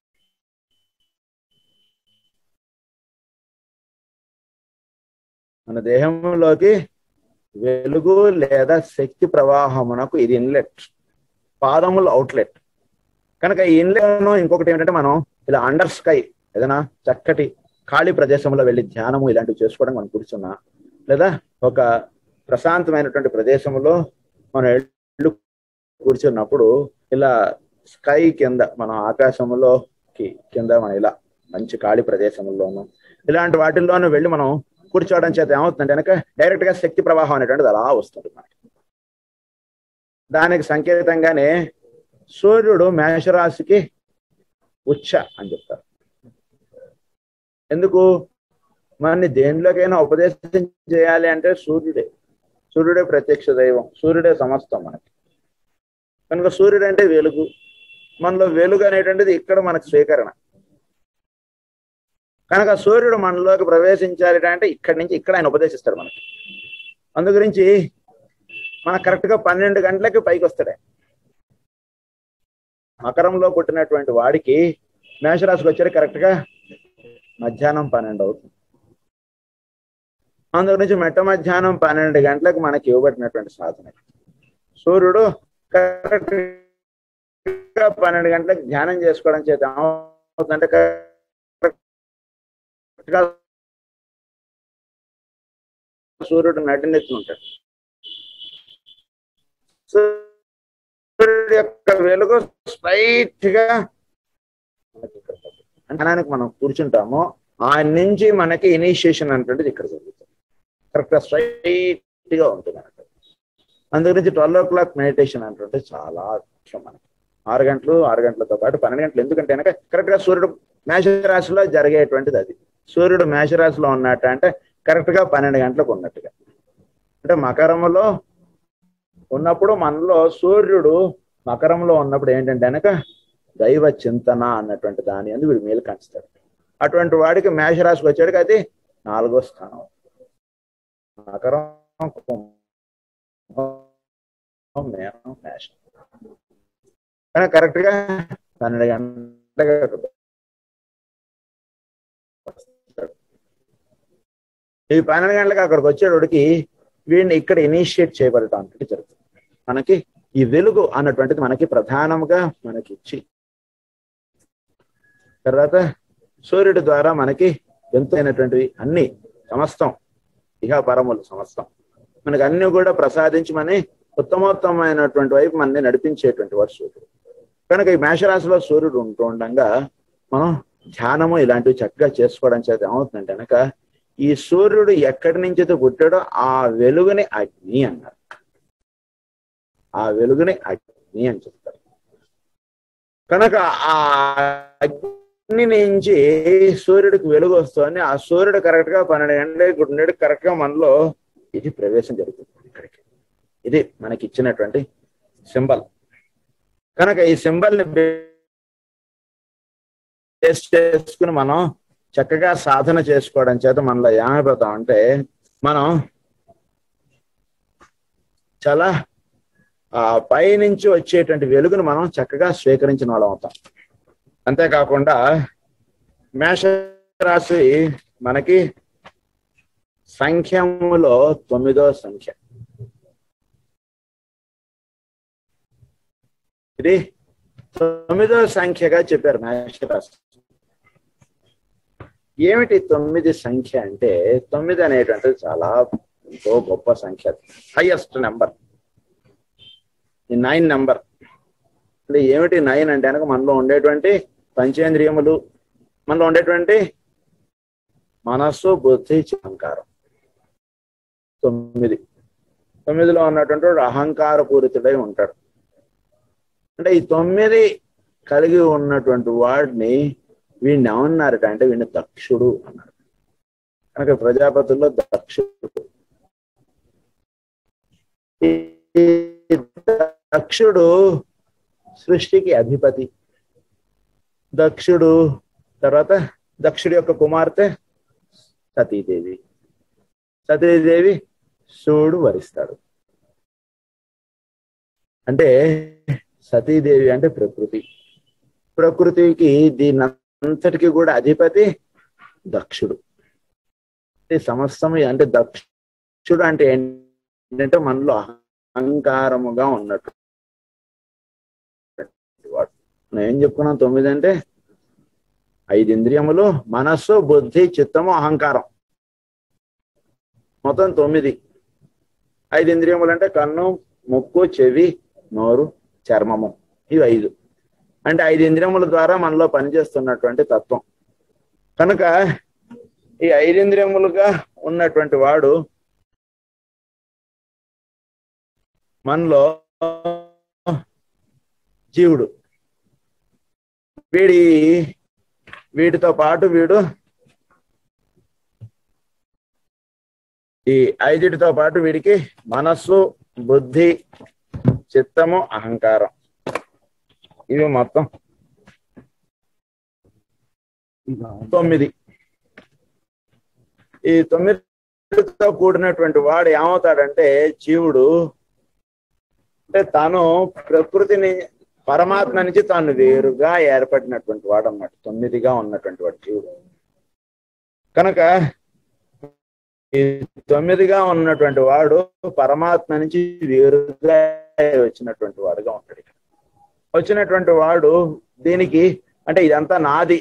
మన దేహంలోకి వెలుగు లేదా శక్తి ప్రవాహమునకు ఇది ఇన్లెట్ పాదములు అవుట్లెట్ కనుక ఈ ఇన్లెట్ ఇంకొకటి ఏంటంటే మనం ఇలా అండర్ స్కై ఏదైనా చక్కటి ఖాళీ ప్రదేశంలో వెళ్ళి ధ్యానము ఇలాంటివి చేసుకోవడం మనం కూర్చున్నా లేదా ఒక ప్రశాంతమైనటువంటి ప్రదేశంలో మనం ఎళ్ళు కూర్చున్నప్పుడు ఇలా స్కై కింద మనం ఆకాశంలో కింద మనం ఇలా మంచి ఖాళీ ప్రదేశంలోను ఇలాంటి వాటిల్లోనూ వెళ్ళి మనం కూర్చోవడం చేత ఏమవుతుందంటే కనుక డైరెక్ట్ గా శక్తి ప్రవాహం అనేటువంటిది అలా వస్తుంది మనకి దానికి సంకేతంగానే సూర్యుడు మేషరాశికి ఉచ్చ అని చెప్తారు ఎందుకు మనని దేనిలోకైనా ఉపదేశం చేయాలి అంటే సూర్యుడే సూర్యుడే ప్రత్యక్ష దైవం సూర్యుడే సమస్తం మనకి కనుక సూర్యుడు అంటే వెలుగు మనలో వెలుగు అనేటువంటిది ఇక్కడ మనకు స్వీకరణ కనుక సూర్యుడు మనలోకి ప్రవేశించాలి అంటే ఇక్కడి నుంచి ఇక్కడ ఆయన ఉపదేశిస్తాడు మనకి అందు గురించి మన కరెక్ట్ గా పన్నెండు గంటలకి పైకి వస్తాడే మకరంలో పుట్టినటువంటి వాడికి మేషరాశికి వచ్చేది కరెక్ట్ గా మధ్యాహ్నం పన్నెండు అవుతుంది అందు గురించి మెట్ట మధ్యాహ్నం పన్నెండు గంటలకు మనకి ఇవ్వబడినటువంటి సాధన సూర్యుడు కరెక్ట్ గా పన్నెండు గంటలకు ధ్యానం చేసుకోవడం చేత ఏమవుతుందంటే సూర్యుడు నడినెత్తి ఉంటాడు సూర్యుడు యొక్క వెలుగు స్ట్రైట్ గా ధ్యానానికి మనం కూర్చుంటామో ఆయన నుంచి మనకి ఇనిషియేషన్ అనేటువంటిది ఇక్కడ జరుగుతుంది కరెక్ట్ గా స్ట్రైట్ గా ఉంటుంది అన్నట్టు అందుగురించి ట్వెల్వ్ ఓ క్లాక్ మెడిటేషన్ అంటే చాలా ముఖ్యం మనకి ఆరు గంటలు ఆరు గంటలతో పాటు పన్నెండు గంటలు ఎందుకంటే కనుక కరెక్ట్ గా సూర్యుడు మేషరాశిలో జరిగేటువంటిది అది సూర్యుడు మేషరాశిలో ఉన్నట్టు అంటే కరెక్ట్ గా పన్నెండు గంటలకు ఉన్నట్టుగా అంటే మకరములో ఉన్నప్పుడు మనలో సూర్యుడు మకరంలో ఉన్నప్పుడు ఏంటంటే కనుక దైవ చింతన అన్నటువంటి దాని అందు వీడు మేలు కంచుతాడు అటువంటి వాడికి మేషరాశికి వచ్చాడికి అది నాలుగో స్థానం మకరం మేషం మేషం కానీ కరెక్ట్ గా పన్నెండు గంటలకు ఈ పన్నెండు గంటలకు అక్కడికి వచ్చేటోడికి వీడిని ఇక్కడ ఇనిషియేట్ చేయబడటం జరుగుతుంది మనకి ఈ వెలుగు అన్నటువంటిది మనకి ప్రధానంగా మనకి ఇచ్చి తర్వాత సూర్యుడి ద్వారా మనకి ఎంతైనటువంటివి అన్ని సమస్తం ఇహ పరములు సమస్తం మనకి అన్ని కూడా ప్రసాదించి మన ఉత్తమోత్తమైనటువంటి వైపు మనని నడిపించేటువంటి వాడు సూర్యుడు కనుక ఈ మేషరాశిలో సూర్యుడు ఉంటూ ఉండగా మనం ధ్యానము ఇలాంటివి చక్కగా చేసుకోవడం చేత ఏమవుతుందంటే కనుక ఈ సూర్యుడు ఎక్కడి నుంచి అయితే పుట్టాడో ఆ వెలుగుని అగ్ని అన్నారు ఆ వెలుగుని అగ్ని అని చెప్తారు కనుక ఆ అగ్ని నుంచి సూర్యుడికి వెలుగు వస్తుంది ఆ సూర్యుడు కరెక్ట్ గా పన్నెండు గంటలకి ఉండేది కరెక్ట్ గా మనలో ఇది ప్రవేశం జరుగుతుంది ఇక్కడికి ఇది మనకి ఇచ్చినటువంటి సింబల్ కనుక ఈ సింబల్ ని బేస్ చేసుకుని మనం చక్కగా సాధన చేసుకోవడం చేత మనలో ఏమైపోతాం అంటే మనం చాలా ఆ పై నుంచి వచ్చేటువంటి వెలుగును మనం చక్కగా స్వీకరించిన వాళ్ళం అవుతాం అంతేకాకుండా మేషరాశి మనకి సంఖ్యములో తొమ్మిదో సంఖ్య ఇది తొమ్మిదో సంఖ్యగా చెప్పారు మేషరాశి ఏమిటి తొమ్మిది సంఖ్య అంటే తొమ్మిది అనేటువంటిది చాలా ఎంతో గొప్ప సంఖ్య హైయెస్ట్ నెంబర్ ఈ నైన్ నెంబర్ అంటే ఏమిటి నైన్ అంటే కనుక మనలో ఉండేటువంటి పంచేంద్రియములు మనలో ఉండేటువంటి మనస్సు బుద్ధి అహంకారం తొమ్మిది తొమ్మిదిలో ఉన్నటువంటి వాడు అహంకార పూరితుడై ఉంటాడు అంటే ఈ తొమ్మిది కలిగి ఉన్నటువంటి వాడిని వీడిని ఏమన్నారట అంటే వీడిని దక్షుడు అన్నారు కనుక ప్రజాపతుల్లో దక్షుడు ఈ దక్షుడు సృష్టికి అధిపతి దక్షుడు తర్వాత దక్షుడి యొక్క కుమార్తె సతీదేవి సతీదేవి శివుడు వరిస్తాడు అంటే సతీదేవి అంటే ప్రకృతి ప్రకృతికి దీని అంతటికి కూడా అధిపతి దక్షుడు అంటే సమస్తము అంటే దక్షుడు అంటే ఏంటంటే మనలో అహంకారముగా ఉన్నట్టు వాడు మనం ఏం చెప్పుకున్నాం తొమ్మిది అంటే ఐదు ఇంద్రియములు మనస్సు బుద్ధి చిత్తము అహంకారం మొత్తం తొమ్మిది ఐదు ఇంద్రియములు అంటే కన్ను ముక్కు చెవి నోరు చర్మము ఇవి ఐదు అంటే ఐదు ఇంద్రియముల ద్వారా మనలో పనిచేస్తున్నటువంటి తత్వం కనుక ఈ ఐదు ఇంద్రియములుగా ఉన్నటువంటి వాడు మనలో జీవుడు వీడి వీటితో పాటు వీడు ఈ ఐదుటితో పాటు వీడికి మనస్సు బుద్ధి చిత్తము అహంకారం ఇవి మొత్తం తొమ్మిది ఈ తొమ్మిదితో కూడినటువంటి వాడు ఏమవుతాడంటే జీవుడు అంటే తాను ప్రకృతిని పరమాత్మ నుంచి తాను వేరుగా ఏర్పడినటువంటి వాడు అన్నమాట తొమ్మిదిగా ఉన్నటువంటి వాడు జీవుడు కనుక ఈ తొమ్మిదిగా ఉన్నటువంటి వాడు పరమాత్మ నుంచి వేరుగా వచ్చినటువంటి వాడుగా ఉంటాడు ఇక్కడ వచ్చినటువంటి వాడు దీనికి అంటే ఇదంతా నాది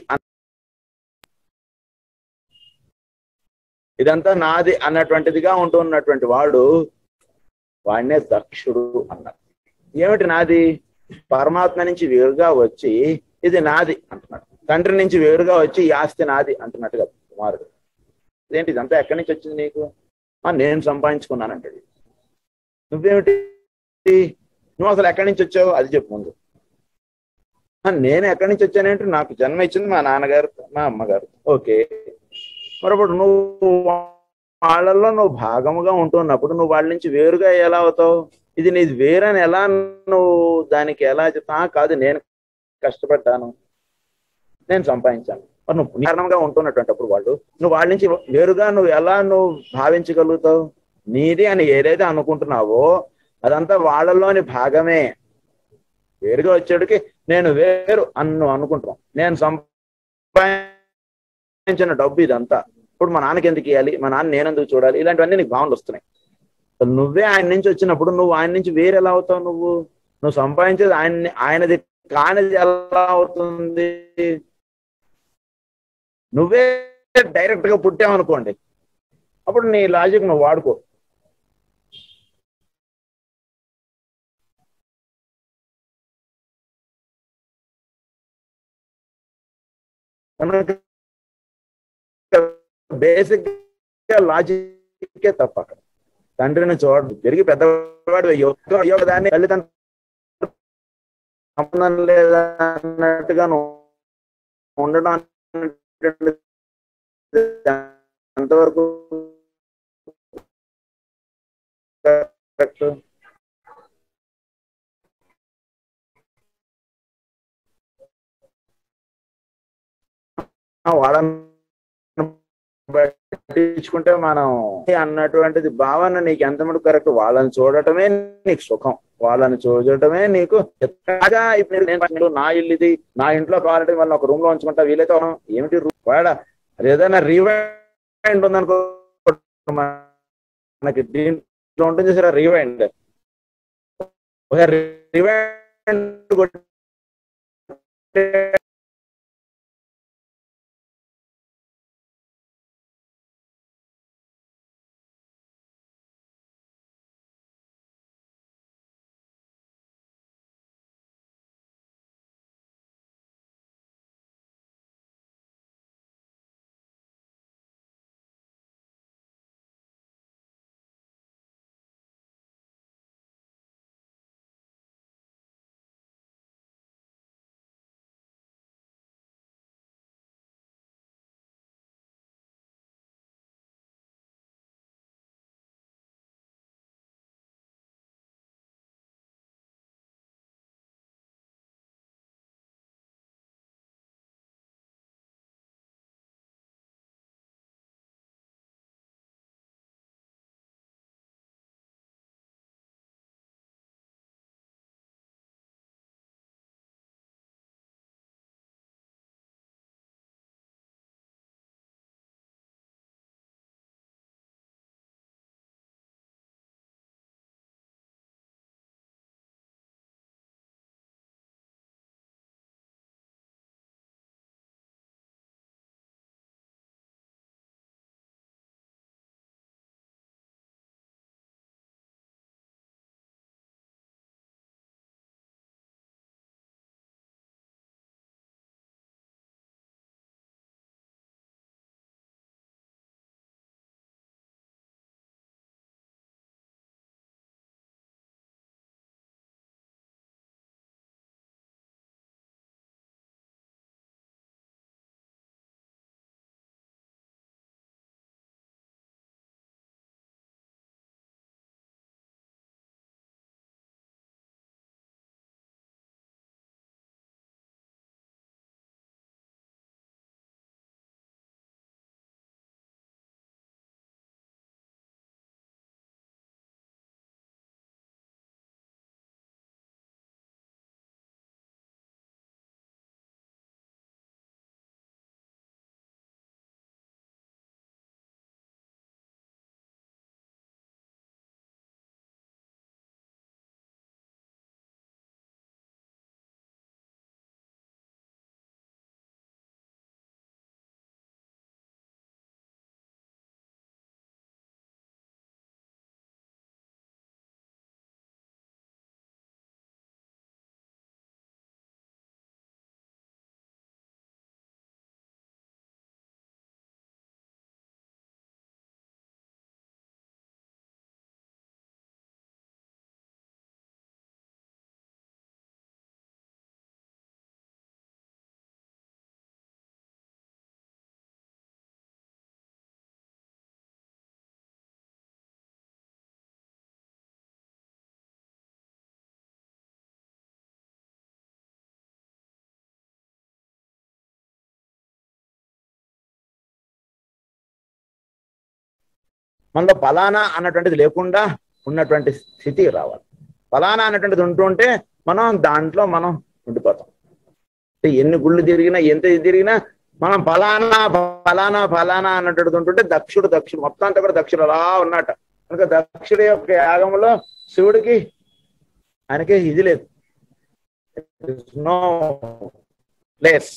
ఇదంతా నాది అన్నటువంటిదిగా ఉంటున్నటువంటి వాడు వాడినే దక్షుడు అన్నారు ఏమిటి నాది పరమాత్మ నుంచి వేరుగా వచ్చి ఇది నాది అంటున్నాడు తండ్రి నుంచి వేరుగా వచ్చి ఈ ఆస్తి నాది అంటున్నట్టుగా కుమారుడు ఏంటి ఇదంతా ఎక్కడి నుంచి వచ్చింది నీకు నేను సంపాదించుకున్నానంటది నువ్వేమిటి నువ్వు అసలు ఎక్కడి నుంచి వచ్చావు అది చెప్పు ముందు నేను ఎక్కడి నుంచి వచ్చానంటే నాకు జన్మ ఇచ్చింది మా నాన్నగారు మా అమ్మగారు ఓకే మరప్పుడు నువ్వు వాళ్ళల్లో నువ్వు భాగముగా ఉంటున్నప్పుడు నువ్వు వాళ్ళ నుంచి వేరుగా ఎలా అవుతావు ఇది నీది వేరని ఎలా నువ్వు దానికి ఎలా చెప్తా కాదు నేను కష్టపడ్డాను నేను సంపాదించాను మరి నువ్వు కారణంగా ఉంటున్నటువంటి అప్పుడు వాళ్ళు నువ్వు వాళ్ళ నుంచి వేరుగా నువ్వు ఎలా నువ్వు భావించగలుగుతావు నీది అని ఏదైతే అనుకుంటున్నావో అదంతా వాళ్ళలోని భాగమే వేరుగా వచ్చేటికి నేను వేరు అని నువ్వు అనుకుంటున్నావు నేను సంపాదించిన డబ్బు ఇదంతా ఇప్పుడు మా నాన్నకి ఎందుకు ఇవ్వాలి మా నాన్న నేనెందుకు చూడాలి ఇలాంటివన్నీ నీకు భావనలు వస్తున్నాయి నువ్వే ఆయన నుంచి వచ్చినప్పుడు నువ్వు ఆయన నుంచి వేరు ఎలా అవుతావు నువ్వు నువ్వు సంపాదించేది ఆయన ఆయనది కానిది ఎలా అవుతుంది నువ్వే డైరెక్ట్ గా పుట్టావనుకోండి అప్పుడు నీ లాజిక్ నువ్వు వాడుకో బేసిక్ లాజికే తప్ప అక్కడ తండ్రిని చూడ పెరిగి పెద్దవాడు అయ్యో అయ్యో దాన్ని తల్లిదండ్రులు సంబంధం లేదన్నట్టుగా నువ్వు ఉండడం ఎంతవరకు కరెక్ట్ వాళ్ళని పట్టించుకుంటే మనం అన్నటువంటిది భావన నీకు ఎంత మటుకు కరెక్ట్ వాళ్ళని చూడటమే నీకు సుఖం వాళ్ళని చూడటమే నీకు కాగా ఇప్పుడు నేను నా ఇల్లు ఇది నా ఇంట్లో కావాలంటే వాళ్ళని ఒక రూమ్ లో ఉంచుకుంటా వీలైతే ఏమిటి వాడ అది ఏదైనా రీవైండ్ ఉందనుకో మనకి దీంట్లో ఉంటుంది సరే రీవైండ్ రీవైండ్ మనలో ఫలానా అన్నటువంటిది లేకుండా ఉన్నటువంటి స్థితి రావాలి ఫలానా అన్నటువంటిది ఉంటుంటే మనం దాంట్లో మనం ఉండిపోతాం అంటే ఎన్ని గుళ్ళు తిరిగినా ఎంత ఇది తిరిగినా మనం ఫలానా ఫలానా ఫలానా అన్నటువంటిది ఉంటుంటే దక్షుడు దక్షుడు మొత్తం అంతా కూడా దక్షుడు అలా ఉన్నట్ట కనుక దక్షుడి యొక్క యాగంలో శివుడికి ఆయనకి ఇది లేదు నో ప్లేస్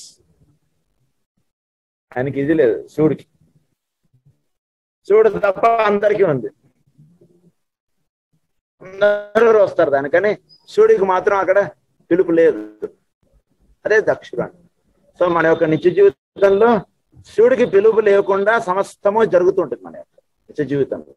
ఆయనకి ఇది లేదు శివుడికి శివుడు తప్ప అందరికీ ఉంది అందరూ వస్తారు దానికని శివుడికి మాత్రం అక్కడ పిలుపు లేదు అదే దక్షుడు అంట సో మన యొక్క నిత్య జీవితంలో శివుడికి పిలుపు లేకుండా సమస్తము జరుగుతుంటుంది మన యొక్క నిత్య జీవితంలో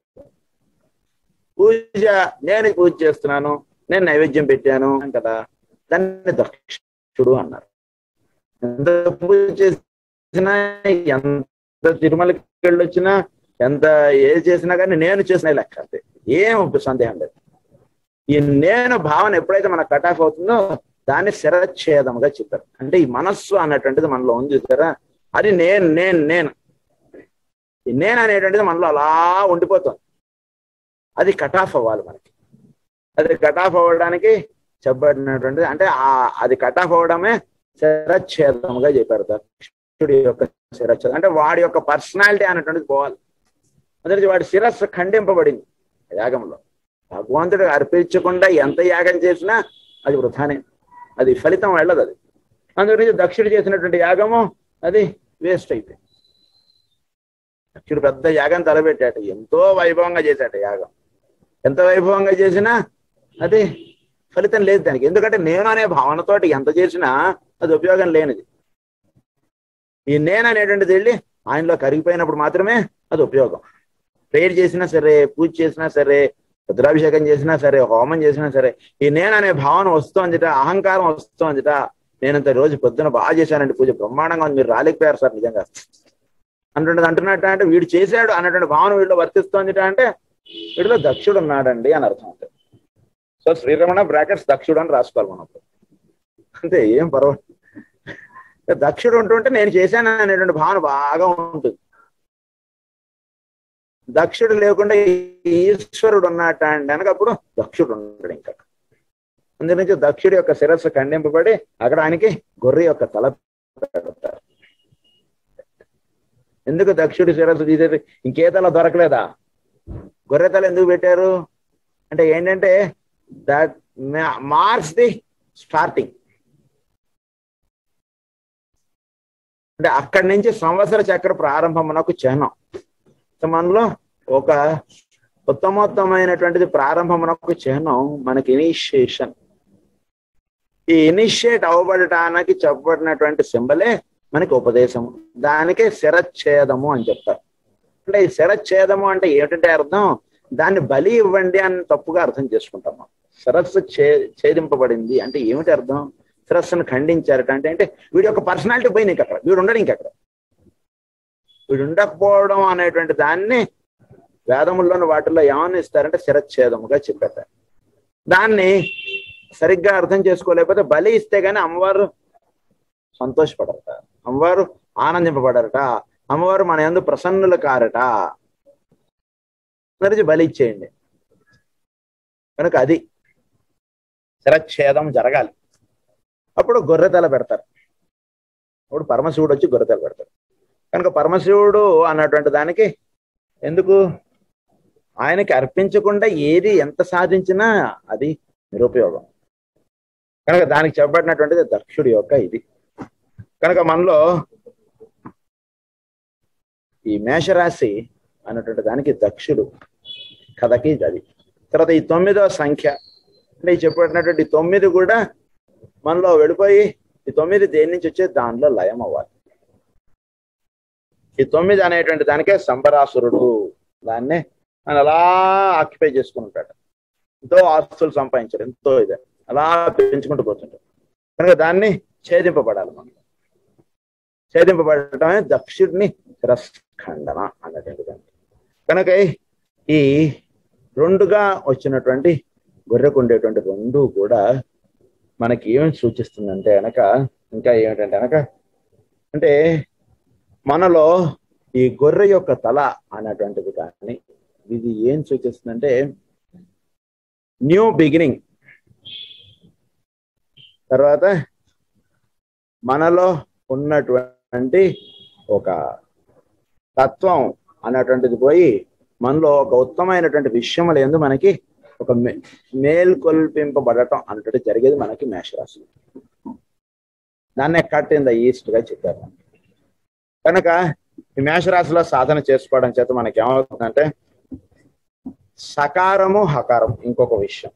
పూజ నేను పూజ చేస్తున్నాను నేను నైవేద్యం పెట్టాను కదా దాన్ని దక్షుడు అన్నారు ఎంత పూజ చేసినా ఎంత తిరుమలకి వెళ్ళి వచ్చినా ఎంత ఏది చేసినా కానీ నేను చేసిన లెక్క అంతే ఏం సందేహం లేదు ఈ నేను భావన ఎప్పుడైతే మనకు కట్ ఆఫ్ అవుతుందో దాన్ని శిరచ్ఛేదముగా చెప్పారు అంటే ఈ మనస్సు అన్నటువంటిది మనలో ఉంది చూసారా అది నేను నేను నేను ఈ నేను అనేటువంటిది మనలో అలా ఉండిపోతుంది అది కట్ ఆఫ్ అవ్వాలి మనకి అది కట్ ఆఫ్ అవ్వడానికి చెప్పబడినటువంటిది అంటే ఆ అది కట్ ఆఫ్ అవ్వడమే శిరచ్ఛేదముగా చెప్పారు దక్షుడి యొక్క శిరచ్ఛేదం అంటే వాడి యొక్క పర్సనాలిటీ అనేటువంటిది పోవాలి అందుకే వాడి శిరస్సు ఖండింపబడింది యాగంలో భగవంతుడు అర్పించకుండా ఎంత యాగం చేసినా అది వృధానే అది ఫలితం వెళ్ళదు అది అందుగురించి దక్షుడు చేసినటువంటి యాగము అది వేస్ట్ అయిపోయింది దక్షుడు పెద్ద యాగం తలపెట్టాట ఎంతో వైభవంగా చేశాట యాగం ఎంత వైభవంగా చేసినా అది ఫలితం లేదు దానికి ఎందుకంటే నేను అనే భావనతోటి ఎంత చేసినా అది ఉపయోగం లేనిది ఈ నేను అనేటువంటిది వెళ్ళి ఆయనలో కరిగిపోయినప్పుడు మాత్రమే అది ఉపయోగం ప్రేయర్ చేసినా సరే పూజ చేసినా సరే రుద్రాభిషేకం చేసినా సరే హోమం చేసినా సరే ఈ నేను అనే భావన వస్తోందిట అహంకారం వస్తోందిట నేనంత రోజు పొద్దున బాగా చేశానండి పూజ బ్రహ్మాండంగా ఉంది మీరు రాలేకపోయారు సార్ నిజంగా అంటుండదు అంటున్నట్టు అంటే వీడు చేశాడు అన్నటువంటి భావన వీడిలో వర్తిస్తోందిట అంటే వీడిలో దక్షుడు ఉన్నాడండి అని అర్థం అంటే సో శ్రీరమణ బ్రాకెట్స్ దక్షుడు అని రాసుకోవాలి మనం అంతే ఏం పర్వాలేదు దక్షుడు ఉంటుంటే నేను చేశాను అనేటువంటి భావన బాగా ఉంటుంది దక్షుడు లేకుండా ఈశ్వరుడు ఉన్నట్ట అంటే అప్పుడు దక్షుడు ఉన్నాడు ఇంకా అందునుంచి దక్షుడి యొక్క శిరస్సు ఖండింపబడి అక్కడ ఆయనకి గొర్రె యొక్క తల పెడతారు ఎందుకు దక్షుడి శిరస్సు తీసేది ఇంకే తల దొరకలేదా గొర్రె తల ఎందుకు పెట్టారు అంటే ఏంటంటే దట్ మార్క్స్ ది స్టార్టింగ్ అంటే అక్కడి నుంచి సంవత్సర చక్ర ప్రారంభమునకు చిహ్నం మనలో ఒక ఉత్తమోత్తమైనటువంటిది ప్రారంభమునకు చిహ్నం మనకి ఇనిషియేషన్ ఈ ఇనిషియేట్ అవ్వబడటానికి చెప్పబడినటువంటి సింబలే మనకి ఉపదేశం దానికే శిరచ్ఛేదము అని చెప్తారు అంటే ఈ శిరచ్ఛేదము అంటే ఏమిటంటే అర్థం దాన్ని బలి ఇవ్వండి అని తప్పుగా అర్థం చేసుకుంటాం మనం శిరస్సు ఛే ఛేదింపబడింది అంటే ఏమిటి అర్థం శిరస్సును ఖండించారట అంటే అంటే వీడి యొక్క పర్సనాలిటీ పోయింది ఇంక అక్కడ వీడు ఉండడు ఇంకక్కడ వీడు ఉండకపోవడం అనేటువంటి దాన్ని వేదముల్లోని వాటిల్లో ఏమని ఇస్తారంటే శిరచ్ఛేదముగా చెప్పారు దాన్ని సరిగ్గా అర్థం చేసుకోలేకపోతే బలి ఇస్తే గానీ అమ్మవారు సంతోషపడరట అమ్మవారు ఆనందింపబడరట అమ్మవారు మన ఎందు ప్రసన్నులు కారట మరి బలి ఇచ్చేయండి కనుక అది శిరచ్ఛేదం జరగాలి అప్పుడు గొర్రెతల పెడతారు అప్పుడు పరమశివుడు వచ్చి గొర్రెతల పెడతారు కనుక పరమశివుడు అన్నటువంటి దానికి ఎందుకు ఆయనకి అర్పించకుండా ఏది ఎంత సాధించినా అది నిరుపయోగం కనుక దానికి చెప్పబడినటువంటిది దక్షుడి యొక్క ఇది కనుక మనలో ఈ మేషరాశి అన్నటువంటి దానికి దక్షుడు కథకి అది తర్వాత ఈ తొమ్మిదో సంఖ్య అంటే ఈ చెప్పబడినటువంటి తొమ్మిది కూడా మనలో వెళ్ళిపోయి ఈ తొమ్మిది దేని నుంచి వచ్చే దానిలో లయం అవ్వాలి ఈ తొమ్మిది అనేటువంటి దానికే సంబరాసురుడు దాన్నే ఆయన అలా ఆక్యుపై చేసుకుని ఉంటాడు ఎంతో ఆస్తులు సంపాదించాడు ఎంతో ఇదే అలా పెంచుకుంటూ పోతుంటాడు కనుక దాన్ని ఛేదింపబడాలి మనం ఛేదింపబడటమే దక్షుడిని తిరస్ఖండన అన్నటువంటి దాన్ని కనుక ఈ రెండుగా వచ్చినటువంటి గొర్రెకు ఉండేటువంటి రెండు కూడా మనకి ఏమి సూచిస్తుందంటే కనుక ఇంకా ఏమిటంటే కనుక అంటే మనలో ఈ గొర్రె యొక్క తల అన్నటువంటిది కానీ ఇది ఏం సూచిస్తుందంటే న్యూ బిగినింగ్ తర్వాత మనలో ఉన్నటువంటి ఒక తత్వం అన్నటువంటిది పోయి మనలో ఒక ఉత్తమమైనటువంటి విషయములు ఎందు మనకి ఒక మే- మేల్కొల్పింపబడటం అన్నట్టు జరిగేది మనకి మేషరాశి దాన్నే కట్ ఇన్ ద ఈస్ట్ గా చెప్పారు కనుక ఈ మేషరాశిలో సాధన చేసుకోవడం చేత మనకి ఏమవుతుందంటే సకారము హకారం ఇంకొక విషయం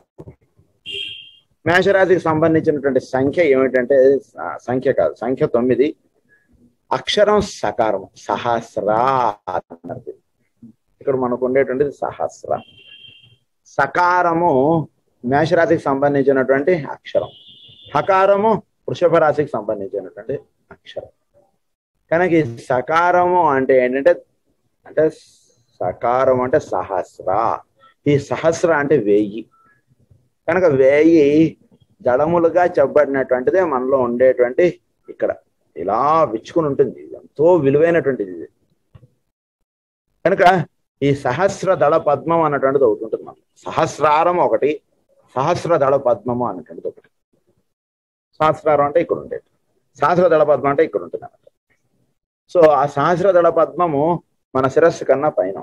మేషరాశికి సంబంధించినటువంటి సంఖ్య ఏమిటంటే ఆ, సంఖ్య కాదు సంఖ్య తొమ్మిది అక్షరం సకారం సహస్ర అన్నది ఇక్కడ మనకు ఉండేటువంటిది సహస్ర సకారము మేషరాశికి సంబంధించినటువంటి అక్షరం హకారము వృషభ రాశికి సంబంధించినటువంటి అక్షరం కనుక ఈ సకారము అంటే ఏంటంటే అంటే సకారం అంటే సహస్ర ఈ సహస్ర అంటే వెయ్యి కనుక వేయి జడములుగా చెప్పబడినటువంటిదే మనలో ఉండేటువంటి ఇక్కడ ఇలా విచ్చుకుని ఉంటుంది ఇది ఎంతో విలువైనటువంటిది ఇది కనుక ఈ సహస్ర దళ పద్మం అన్నటువంటిది ఒకటి ఉంటుంది మనం సహస్రారం ఒకటి సహస్ర దళ పద్మము అన్నటువంటిది ఒకటి సహస్రారం అంటే ఇక్కడ ఉండేది సహస్ర దళ పద్మం అంటే ఇక్కడ ఉంటుంది అన్నమాట సో ఆ సహస్ర దళ పద్మము మన శిరస్సు కన్నా పైన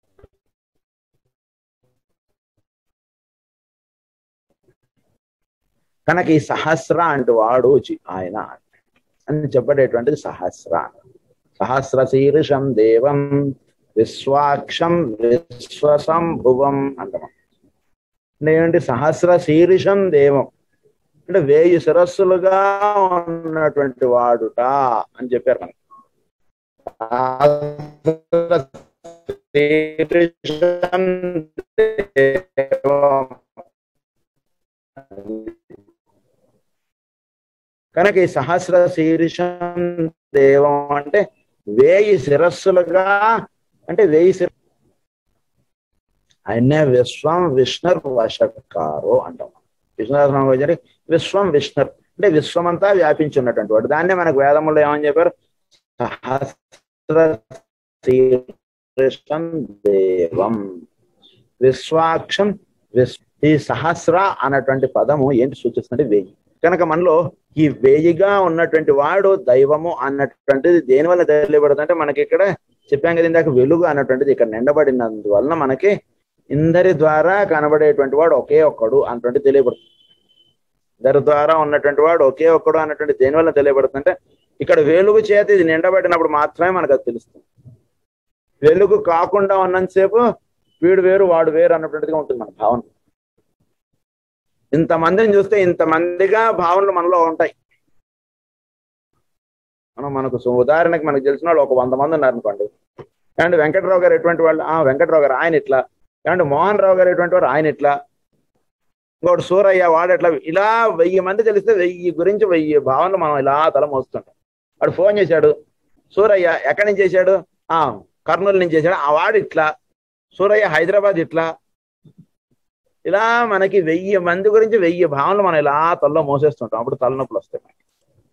కనుక ఈ సహస్ర అంటే వాడు చి- ఆయన అని చెప్పడేటువంటిది సహస్ర సహస్ర శీర్షం దేవం విశ్వాక్షం విశ్వసంభువం అంటాం అంటే ఏంటి సహస్ర శీర్షం దేవం అంటే వేయి శిరస్సులుగా ఉన్నటువంటి వాడుట అని చెప్పారు మనకి సహస్ర శీర్షం దేవం. కనుక ఈ సహస్ర శీర్షం దేవం అంటే వేయి శిరస్సులుగా అంటే వేయి శిర ఆయన్నే విశ్వం విష్ణుర్ వశకారో అంటాం విష్ణుదాసనం వచ్చి విశ్వం విష్ణుర్ అంటే విశ్వమంతా వ్యాపించి ఉన్నటువంటి వాడు దాన్నే మనకు వేదములో ఏమని చెప్పారు సహస్ర శీర్షం దేవం విశ్వాక్షం విశ్వ ఈ సహస్ర అన్నటువంటి పదము ఏంటి సూచిస్తుంది వేయి కనుక మనలో ఈ వేయిగా ఉన్నటువంటి వాడు దైవము అన్నటువంటిది దేని వల్ల తెలియబడుతుంది అంటే మనకి ఇక్కడ చెప్పాం కదా ఇందాక వెలుగు అన్నటువంటిది ఇక్కడ నిండబడినందువలన మనకి ఇందరి ద్వారా కనబడేటువంటి వాడు ఒకే ఒక్కడు అన్నటువంటి తెలియబడుతుంది ఇద్దరి ద్వారా ఉన్నటువంటి వాడు ఒకే ఒక్కడు అన్నటువంటి దేని వల్ల తెలియబడుతుంది అంటే ఇక్కడ వెలుగు చేత ఇది నిండబడినప్పుడు మాత్రమే మనకు అది తెలుస్తుంది వెలుగు కాకుండా ఉన్నంతసేపు వీడు వేరు వాడు వేరు అన్నటువంటిదిగా ఉంటుంది మన భావన ఇంతమందిని చూస్తే ఇంతమందిగా భావనలు మనలో ఉంటాయి మనం మనకు సు- ఉదాహరణకి మనకు తెలిసిన వాళ్ళు ఒక వంద మంది ఉన్నారు అనుకోండి ఏమంటే వెంకటరావు గారు ఎటువంటి వాళ్ళు ఆ వెంకటరావు గారు ఆయన ఇట్లా ఏమంటే మోహన్ రావు గారు ఎటువంటి వారు ఆయన ఇట్లా ఇంకోటి సూరయ్య వాడు ఎట్లా ఇలా వెయ్యి మంది తెలిస్తే వెయ్యి గురించి వెయ్యి భావనలు మనం ఇలా తల మోస్తుంటాం వాడు ఫోన్ చేశాడు సూరయ్య ఎక్కడి నుంచి చేశాడు ఆ కర్నూలు నుంచి చేశాడు ఆ వాడు ఇట్లా సూరయ్య హైదరాబాద్ ఇట్లా ఇలా మనకి వెయ్యి మంది గురించి వెయ్యి భావనలు మనం ఇలా తలలో మోసేస్తుంటాం అప్పుడు తలనొప్పులు వస్తాయి మనకి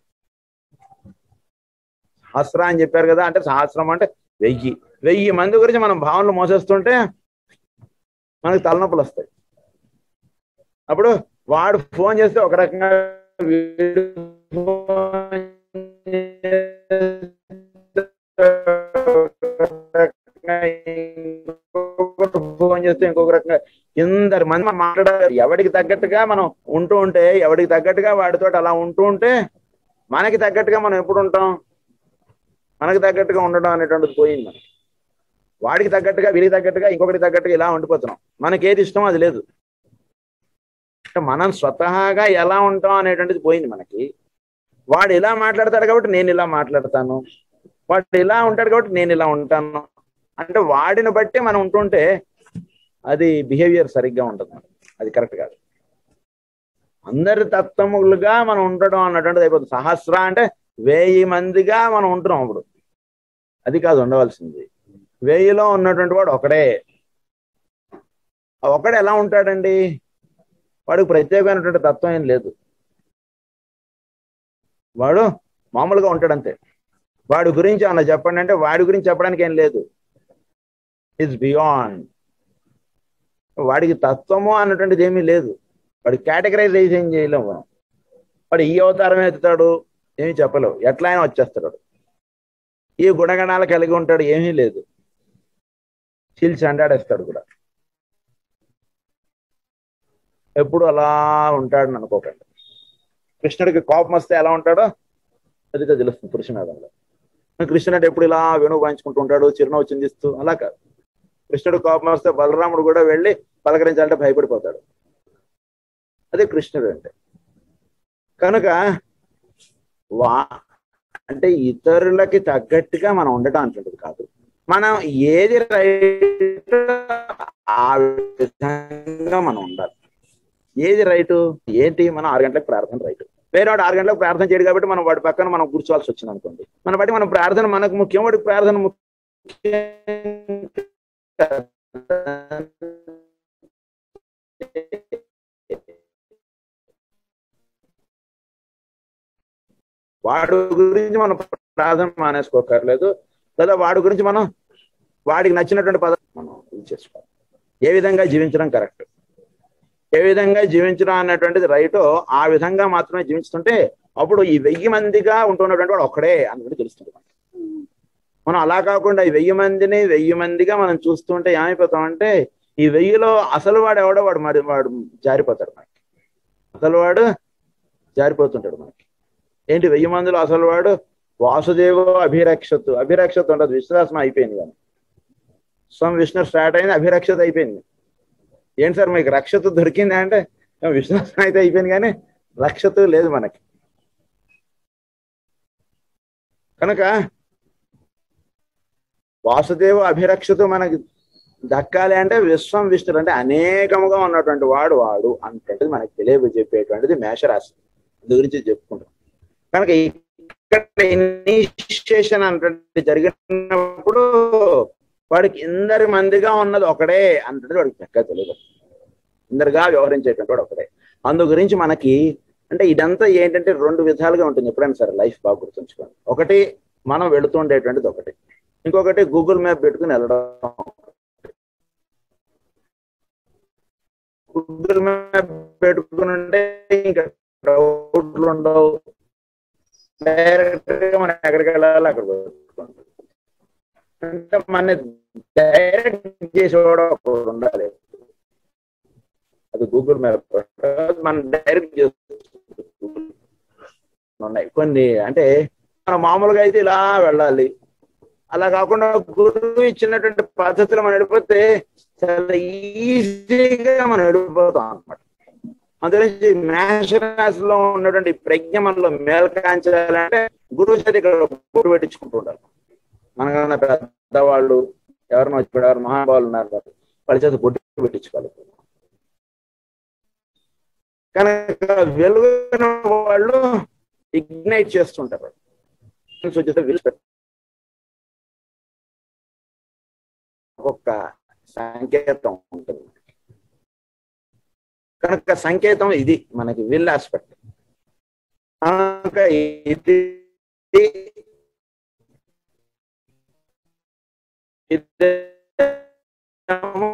సహస్ర అని చెప్పారు కదా అంటే సహస్రం అంటే వెయ్యి వెయ్యి మంది గురించి మనం భావనలు మోసేస్తుంటే మనకి తలనొప్పులు వస్తాయి అప్పుడు వాడు ఫోన్ చేస్తే ఒక రకంగా వీడు ఫోన్ ఫోన్ చేస్తే ఇంకొక రకంగా ఇందరు మంది మనం మాట్లాడారు ఎవడికి తగ్గట్టుగా మనం ఉంటూ ఉంటే ఎవడికి తగ్గట్టుగా వాడితో అలా ఉంటూ ఉంటే మనకి తగ్గట్టుగా మనం ఎప్పుడు ఉంటాం మనకి తగ్గట్టుగా ఉండడం అనేటువంటిది పోయింది మనకి వాడికి తగ్గట్టుగా వీడికి తగ్గట్టుగా ఇంకొకటి తగ్గట్టుగా ఇలా ఉండిపోతున్నాం మనకి ఏది ఇష్టం అది లేదు అంటే మనం స్వతహాగా ఎలా ఉంటాం అనేటువంటిది పోయింది మనకి వాడు ఇలా మాట్లాడతాడు కాబట్టి నేను ఇలా మాట్లాడతాను వాడు ఇలా ఉంటాడు కాబట్టి నేను ఇలా ఉంటాను అంటే వాడిని బట్టి మనం ఉంటుంటే అది బిహేవియర్ సరిగ్గా ఉంటుంది మనకి. అది కరెక్ట్ కాదు అందరి తత్వములుగా మనం ఉండడం అన్నటువంటిది అయిపోతుంది సహస్ర అంటే వెయ్యి మందిగా మనం ఉంటున్నాం అప్పుడు అది కాదు ఉండవలసింది వెయ్యిలో ఉన్నటువంటి వాడు ఒకడే ఆ ఒకడు ఎలా ఉంటాడండి వాడికి ప్రత్యేకమైనటువంటి తత్వం ఏం లేదు వాడు మామూలుగా ఉంటాడు అంతే వాడి గురించి ఏమన్నా చెప్పండి అంటే వాడి గురించి చెప్పడానికి ఏం లేదు ఇస్ బియాండ్ వాడికి తత్వము అన్నటువంటిది ఏమీ లేదు వాడి కేటగరైజ్ ఏం చేయలేము మనం వాడు ఈ అవతారం ఎత్తుతాడు ఏమీ చెప్పలేవు ఎట్లా అయినా వచ్చేస్తాడు వాడు. ఈ గుణగణాలు కలిగి ఉంటాడు ఏమీ లేదు చీల్చి అండాడేస్తాడు కూడా ఎప్పుడు అలా ఉంటాడని అనుకోకండి కృష్ణుడికి కోపం వస్తే ఎలా ఉంటాడో అదిగా తెలుస్తుంది పురుషనాథంలో కృష్ణుడు ఎప్పుడు ఇలా వేణువు వాయించుకుంటూ ఉంటాడు చిరునవ్వు చిందిస్తూ అలా కాదు కృష్ణుడు కోపం వస్తే బలరాముడు కూడా వెళ్ళి పలకరించాలంటే భయపడిపోతాడు అదే కృష్ణుడు అంటే కనుక వా అంటే ఇతరులకి తగ్గట్టుగా మనం ఉండటం అంటుండదు కాదు మనం ఏది రైట్ ఆ విధంగా మనం ఉండాలి ఏది రైట్ ఏంటి మనం ఆరు గంటలకు ప్రార్థన రైట్ వేరే వాడు ఆరు గంటలకు ప్రార్థన చేయడు కాబట్టి మనం వాడి పక్కన మనం కూర్చోవాల్సి వచ్చింది అనుకోండి మన బట్టి మన ప్రార్థన మనకు ముఖ్యం వాడికి ప్రార్థన ముఖ్యం వాడు గురించి మనం ప్రార్థన మానేసుకోకర్లేదు లేదా వాడి గురించి మనం వాడికి నచ్చినటువంటి పదం మనం ఇది చేసుకోవాలి ఏ విధంగా జీవించడం కరెక్ట్ ఏ విధంగా జీవించడం అన్నటువంటిది రైటో ఆ విధంగా మాత్రమే జీవించుతుంటే అప్పుడు ఈ వెయ్యి మందిగా ఉంటున్నటువంటి వాడు ఒక్కడే అన్నట్టు తెలుస్తుంది మనకి. మనం అలా కాకుండా ఈ వెయ్యి మందిని వెయ్యి మందిగా మనం చూస్తుంటే ఏమైపోతామంటే ఈ వెయ్యిలో అసలు వాడు ఎవడో వాడు మరి వాడు జారిపోతాడు మనకి అసలు వాడు జారిపోతుంటాడు మనకి ఏంటి వెయ్యి మందిలో అసలు వాడు వాసుదేవ అభిరక్షతు అభిరక్షతు ఉండదు విశ్వాసం అయిపోయింది కానీ స్వం విష్ణు స్టార్ట్ అయింది అభిరక్షత అయిపోయింది ఏంటి సార్ మీకు రక్షత దొరికింది అంటే విశ్వాసం అయితే అయిపోయింది కానీ రక్షత లేదు మనకి కనుక వాసుదేవ అభిరక్షత మనకి దక్కాలి అంటే విశ్వం విష్ణుడు అంటే అనేకముగా ఉన్నటువంటి వాడు వాడు అంటే మనకి తెలియజెప్పేటువంటిది మేషరాశి అందు గురించి చెప్పుకుంటాం కనుక ఇక్కడ ఇనిషియేషన్ అంటే జరిగినప్పుడు వాడికి ఇందరి మందిగా ఉన్నది ఒకడే అంటే వాడికి చక్కగా తెలియదు ఇందరిగా వ్యవహరించేటువంటి వాడు ఒకడే అందు గురించి మనకి అంటే ఇదంతా ఏంటంటే రెండు విధాలుగా ఉంటుంది ఎప్పుడైనా సరే లైఫ్ బాగా గుర్తుంచుకోండి ఒకటి మనం వెళుతుండేటువంటిది ఒకటి ఇంకొకటి గూగుల్ మ్యాప్ పెట్టుకుని వెళ్ళడం గూగుల్ మ్యాప్ పెట్టుకుని ఉంటే ఇంకా డౌట్లు ఉండవు డైరెక్ట్ గా మనం ఎక్కడికి వెళ్ళాలి అక్కడ పెట్టుకుంటాం అంటే మన డైరెక్ట్ చేసేవాడు ఒకడు ఉండాలి అది గూగుల్ మ్యాప్ మనం డైరెక్ట్ ఉన్నాయి కొన్ని అంటే మనం మామూలుగా అయితే ఇలా వెళ్ళాలి అలా కాకుండా గురువు ఇచ్చినటువంటి పద్ధతులు మనం వెళ్ళిపోతే చాలా ఈజీగా మనం వెళ్ళిపోతాం అనమాట అందుగురించి మేషరాశిలో ఉన్నటువంటి ప్రజ్ఞ మనలో మేల్కాంచాలంటే గురువు చేతి ఇక్కడ బొట్టు పెట్టించుకుంటూ ఉండాలి మనకన్నా పెద్దవాళ్ళు ఎవరినో వచ్చి ఎవరు మహానుభావులు ఉన్నారు కదా, వాళ్ళ చేత బొట్టు పెట్టించుకోవాలి కనుక వెలుగున వాళ్ళు ఇగ్నైట్ చేస్తుంటారు వచ్చేస్తే వెలుగు పెట్ట- ఒక్కొక్క సంకేతం ఉంటుంది కనుక సంకేతం ఇది మనకి విల్ ఆస్పెక్ట్ కనుక ఇది ఇదేమో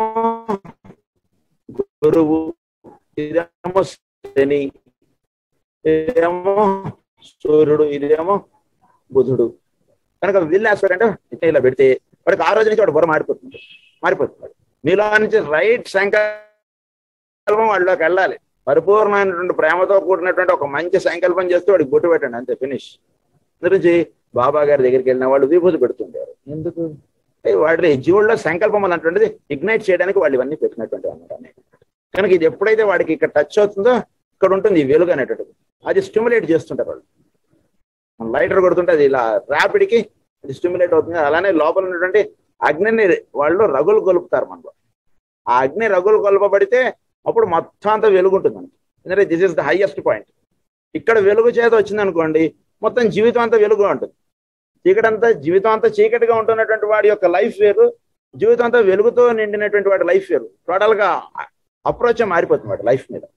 గురువు ఇదేమో శని ఇదేమో సూర్యుడు ఇదేమో బుధుడు కనుక విల్ ఆస్పెక్ట్ అంటే ఇట్లా ఇలా పెడితే వాడికి ఆ రోజు నుంచి వాడు బుర్ర మారిపోతుంది మారిపోతుంది మీలో నుంచి రైట్ సంకల్పం వాళ్ళలోకి వెళ్ళాలి పరిపూర్ణమైనటువంటి ప్రేమతో కూడినటువంటి ఒక మంచి సంకల్పం చేస్తే వాడికి బొట్టు పెట్టండి అంతే ఫినిష్ గురించి బాబా గారి దగ్గరికి వెళ్ళిన వాళ్ళు విభూతి పెడుతుంటారు ఎందుకు ఏ వాడి జీవుల్లో సంకల్పం అన్నటువంటిది ఇగ్నైట్ చేయడానికి వాళ్ళు ఇవన్నీ పెట్టినటువంటి అన్నమాట అన్నీ. కనుక ఇది ఎప్పుడైతే వాడికి ఇక్కడ టచ్ అవుతుందో ఇక్కడ ఉంటుంది ఈ వెలుగు అనేటువంటిది అది స్టిమ్యులేట్ చేస్తుంటారు వాళ్ళు మన లైటర్ కొడుతుంటే అది ఇలా ర్యాపిడ్కి అది స్టిమ్యులేట్ అవుతుంది అలానే లోపల ఉన్నటువంటి అగ్నిని వాళ్ళు రగులు కొలుపుతారు మనలో ఆ అగ్ని రగులు కొలపబడితే అప్పుడు మొత్తం అంతా వెలుగు ఉంటుంది మనకి ఎందుకంటే this is the highest point ఇక్కడ వెలుగు చేత వచ్చింది అనుకోండి మొత్తం జీవితం అంతా వెలుగుగా ఉంటుంది చీకటంతా జీవితం అంతా చీకటిగా ఉంటున్నటువంటి వాడి యొక్క లైఫ్ వేరు జీవితం అంతా వెలుగుతో నిండినటువంటి వాడి లైఫ్ వేరు టోటల్ గా అప్రోచ్ మారిపోతుంది వాడి లైఫ్ మీద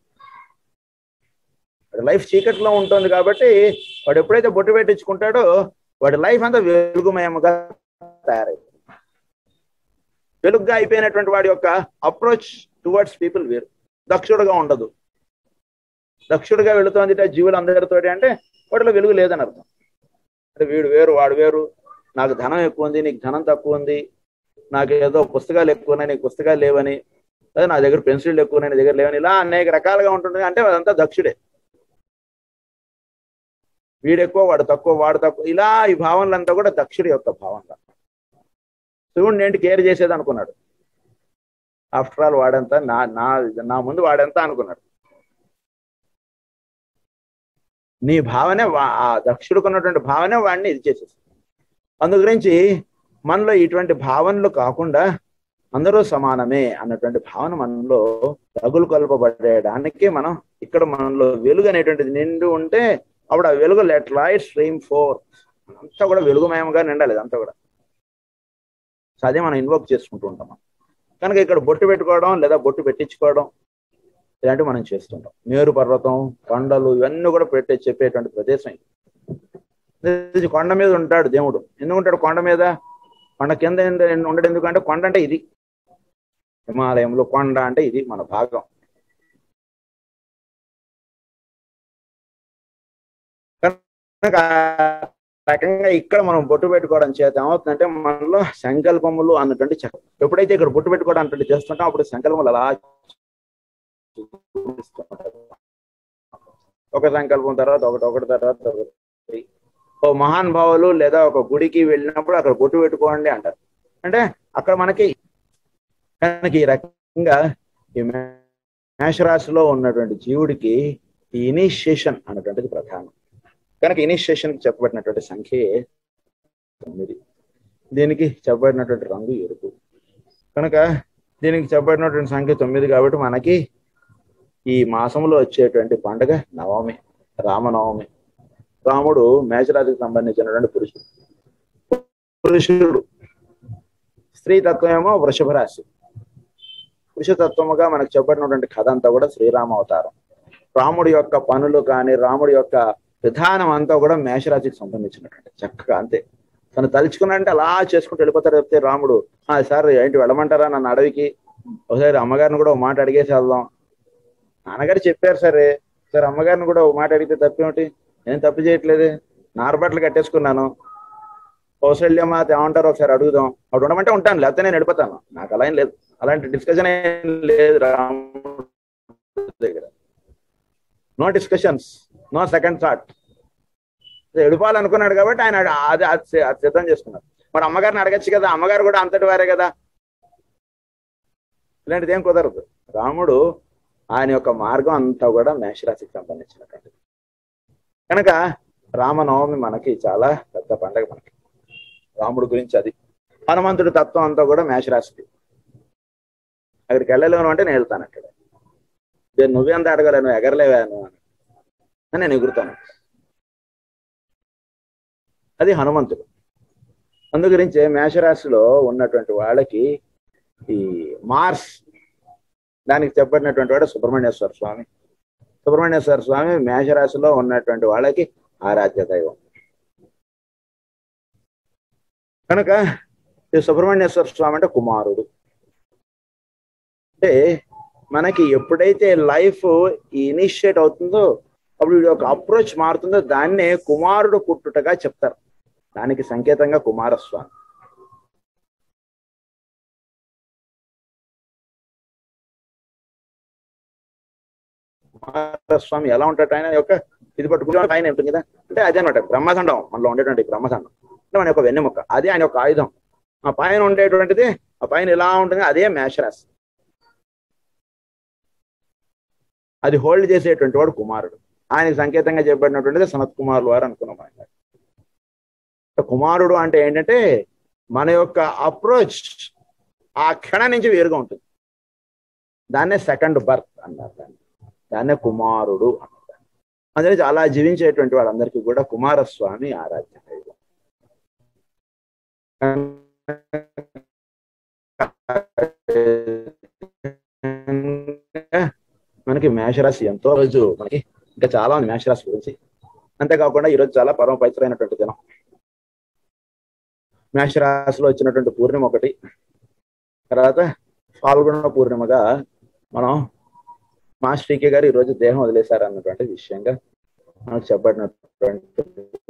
వాడి లైఫ్ చీకటిలో ఉంటుంది కాబట్టి వాడు ఎప్పుడైతే బొట్టు పెట్టించుకుంటాడో వాడి లైఫ్ అంతా వెలుగుమయముగా తయారైంది వెలుగ్గా అయిపోయినటువంటి వాడి యొక్క అప్రోచ్ టువర్డ్స్ పీపుల్ వేరు దక్షుడుగా ఉండదు దక్షుడుగా వెళుతోంది జీవులు అందరితోటి అంటే వాటిలో వెలుగు లేదని అర్థం అంటే వీడు వేరు వాడు వేరు నాకు ధనం ఎక్కువ ఉంది నీకు ధనం తక్కువ ఉంది నాకు ఏదో పుస్తకాలు ఎక్కువ ఉన్నాయి నీకు పుస్తకాలు లేవని లేదా నా దగ్గర పెన్సిల్ ఎక్కువ ఉన్నాయి నీ దగ్గర లేవని ఇలా అనేక రకాలుగా ఉంటుంది అంటే అదంతా దక్షుడే వీడు ఎక్కువ వాడు తక్కువ వాడు తక్కువ ఇలా ఈ భావనలంతా కూడా దక్షుడి యొక్క భావనలు శివుడిని ఏంటి కేర్ చేసేది అనుకున్నాడు ఆఫ్టర్ ఆల్ వాడంతా నా నా నా ముందు వాడంతా అనుకున్నాడు నీ భావనే వా- ఆ దక్షుడికి ఉన్నటువంటి భావనే వాడిని ఇది చేసేసి అందు గురించి మనలో ఇటువంటి భావనలు కాకుండా అందరూ సమానమే అన్నటువంటి భావన మనలో తగులు కలపబడడానికి మనం ఇక్కడ మనలో వెలుగు అనేటువంటిది నిండి ఉంటే అప్పుడు ఆ వెలుగు లెట్ లైట్ స్ట్రీమ్ ఫోర్ అంతా కూడా వెలుగుమయంగా నిండాలి అంతా కూడా సో అదే మనం ఇన్వోక్ చేసుకుంటూ ఉంటాం కనుక ఇక్కడ బొట్టు పెట్టుకోవడం లేదా బొట్టు పెట్టించుకోవడం ఇలాంటివి మనం చేస్తుంటాం మేరు పర్వతం కొండలు ఇవన్నీ కూడా పెట్టే చెప్పేటువంటి ప్రదేశం ఇది. ఇది కొండ మీద ఉంటాడు దేవుడు ఎందుకు ఉంటాడు కొండ మీద కొండ కింద ఎందు- ఉండడు ఎందుకంటే కొండ అంటే ఇది హిమాలయంలో కొండ అంటే ఇది మన భాగం కనుక ఆ రకంగా ఇక్కడ మనం బొట్టు పెట్టుకోవడం చేత ఏమవుతుందంటే మనలో సంకల్పములు అన్నటువంటి చక్రం ఎప్పుడైతే ఇక్కడ బొట్టు పెట్టుకోవడం అన్నటువంటి చేస్తుంటాం అప్పుడు సంకల్పములు అలా ఒక సంకల్పం తర్వాత ఒకటి ఒకటి తర్వాత ఒకటి ఓ మహాన్ భావులు లేదా ఒక గుడికి వెళ్ళినప్పుడు అక్కడ బొట్టు పెట్టుకోండి అంటారు అంటే అక్కడ మనకి కనుక ఈ రకంగా ఈ మేషరాశిలో ఉన్నటువంటి జీవుడికి ఈ ఇనిషియేషన్ అన్నటువంటిది ప్రధానం కనుక ఇనిషియేషన్ కి చెప్పబడినటువంటి సంఖ్య తొమ్మిది దీనికి చెప్పబడినటువంటి రంగు ఎరుపు కనుక దీనికి చెప్పబడినటువంటి సంఖ్య తొమ్మిది కాబట్టి మనకి ఈ మాసంలో వచ్చేటువంటి పండుగ నవమి రామనవమి రాముడు మేషరాశికి సంబంధించినటువంటి పురుషుడు పురుషుడు స్త్రీ తత్వం ఏమో వృషభ రాశి పురుషతత్వముగా మనకు చెప్పబడినటువంటి కథ అంతా కూడా శ్రీరామ అవతారం రాముడి యొక్క పనులు కానీ రాముడి యొక్క విధానం అంతా కూడా మేషరాశికి సంబంధించినటువంటి చక్కగా అంతే తను తలుచుకున్నంటే అలా చేసుకుంటూ వెళ్ళిపోతారు చెప్తే రాముడు ఆ సార్ ఏంటి వెళ్ళమంటారా నన్ను అడవికి ఒకసారి అమ్మగారిని కూడా ఒక మాట అడిగేసి వెళ్దాం నాన్నగారు చెప్పారు సరే సరే అమ్మగారిని కూడా ఒక మాట అడిగితే తప్పేమిటి నేను తప్పు చేయట్లేదు నారబట్టలు కట్టేసుకున్నాను కౌశల్యమాత ఏమంటారో ఒకసారి అడుగుదాం అప్పుడు ఉండమంటే ఉంటాను లేకపోతే నేను వెళ్ళిపోతాను నాకు అలా ఏం లేదు అలాంటి డిస్కషన్ ఏం లేదు రాముడి దగ్గర no discussions no second thought వెళ్ళిపోవాలనుకున్నాడు కాబట్టి ఆయన అది అది సి- అది సిద్ధం చేసుకున్నాడు మరి అమ్మగారిని అడగచ్చు కదా అమ్మగారు కూడా అంతటి వారే కదా ఇలాంటిది ఏం కుదరదు రాముడు ఆయన యొక్క మార్గం అంతా కూడా మేషరాశికి సంబంధించినటువంటిది కనుక రామనవమి మనకి చాలా పెద్ద పండగ మనకి రాముడు గురించి అది హనుమంతుడి తత్వం అంతా కూడా మేషరాశికి అక్కడికి వెళ్ళలేను అంటే నేను వెళ్తాను అక్కడ "నేను నువ్వెంత అడగలే నువ్వు ఎగరలేవా నువ్వు అని అని నేను ఎగురుతాను అది హనుమంతుడు అందు గురించి మేషరాశిలో ఉన్నటువంటి వాళ్ళకి ఈ మార్స్ దానికి చెప్పబడినటువంటి వాడు సుబ్రహ్మణ్యేశ్వర స్వామి సుబ్రహ్మణ్యేశ్వర స్వామి మేషరాశిలో ఉన్నటువంటి వాళ్ళకి ఆరాధ్య దైవం కనుక ఈ సుబ్రహ్మణ్యేశ్వర స్వామి అంటే కుమారుడు అంటే మనకి ఎప్పుడైతే లైఫ్ ఇనిషియేట్ అవుతుందో అప్పుడు వీడి యొక్క అప్రోచ్ మారుతుందో దాన్నే కుమారుడు పుట్టుటగా చెప్తారు దానికి సంకేతంగా కుమారస్వామి కుమారస్వామి ఎలా ఉంటాడు ఆయన యొక్క ఇది పట్టుకుంటే ఆయన ఉంటుంది కదా అంటే అదే అనమాట బ్రహ్మదండం మనలో ఉండేటువంటి బ్రహ్మదండం అంటే మన యొక్క వెన్నెముక అదే ఆయన యొక్క ఆయుధం ఆ పైన ఉండేటువంటిది ఆ పైన ఎలా ఉంటుంది అదే మేషరాశి అది హోల్డ్ చేసేటువంటి వాడు కుమారుడు ఆయనకి సంకేతంగా చెప్పబడినటువంటిది సనత్ కుమారులు వారు అనుకున్నాం ఆయన కుమారుడు అంటే ఏంటంటే మన యొక్క అప్రోచ్ ఆ క్షణం నుంచి వేరుగా ఉంటుంది దాన్నే సెకండ్ బర్త్ అన్నారు దాన్ని దాన్నే కుమారుడు అన్నారు అందుకే అలా జీవించేటువంటి వాళ్ళందరికీ కూడా కుమారస్వామి ఆరాధ్య దైవం. మనకి మేషరాశి ఎంతో రోజు మనకి ఇంకా చాలా ఉంది మేషరాశి గురించి అంతేకాకుండా ఈరోజు చాలా పరమ పవిత్రమైనటువంటి దినం మేషరాశిలో వచ్చినటువంటి పూర్ణిమ ఒకటి తర్వాత పాల్గొన పూర్ణిమగా మనం మాస్టర్ టీకే గారు ఈరోజు దేహం వదిలేశారు అన్నటువంటి విషయంగా మనకు చెప్పబడినటువంటి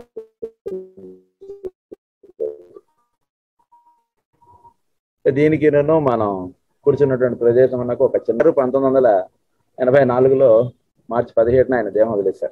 దీనికి నేను మనం కూర్చున్నటువంటి ప్రదేశం అన్నకు ఒక చిన్న పంతొమ్మిది వందల ఎనభై నాలుగులో మార్చి పదిహేడున ఆయన దేహం వదిలేశారు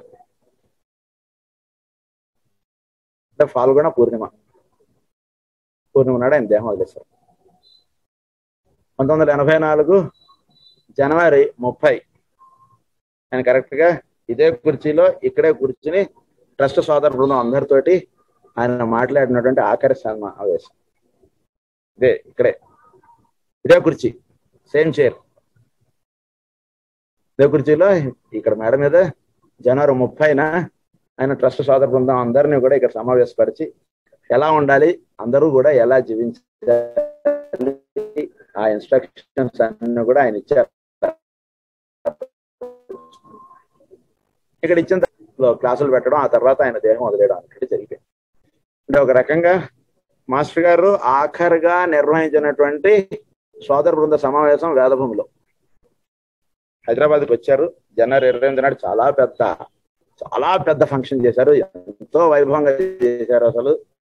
అంటే ఫాల్గొన పూర్ణిమ పూర్ణిమ నాడు ఆయన దేహం వదిలేశారు పంతొమ్మిది వందల ఎనభై నాలుగు జనవరి ముప్పై ఆయన కరెక్ట్ గా ఇదే కుర్చీలో ఇక్కడే కూర్చుని ట్రస్ట్ సోదర బృందం అందరితోటి ఆయన మాట్లాడినటువంటి ఆఖరి సమావేశం ఇదే ఇక్కడే ఇదే కుర్చీ సేమ్ చైర్ ఇదే కుర్చీలో ఇక్కడ మేడ మీద జనవరి ముప్పైన ఆయన ట్రస్ట్ సోదర బృందం అందరినీ కూడా ఇక్కడ సమావేశపరిచి ఎలా ఉండాలి అందరూ కూడా ఎలా జీవించాలి ఆ ఇన్స్ట్రక్షన్స్ అన్ని కూడా ఆయన ఇచ్చారు ఇక్కడ ఇచ్చిన తర్వాత క్లాసులు పెట్టడం ఆ తర్వాత ఆయన దేహం వదిలేయడం అనేది జరిగింది అంటే ఒక రకంగా మాస్టర్ గారు ఆఖరిగా నిర్వహించినటువంటి సోదర బృంద సమావేశం వేదభూమిలో హైదరాబాద్కి వచ్చారు జనవరి ఇరవై ఎనిమిది నాడు చాలా పెద్ద చాలా పెద్ద ఫంక్షన్ చేశారు ఎంతో వైభవంగా చేశారు అసలు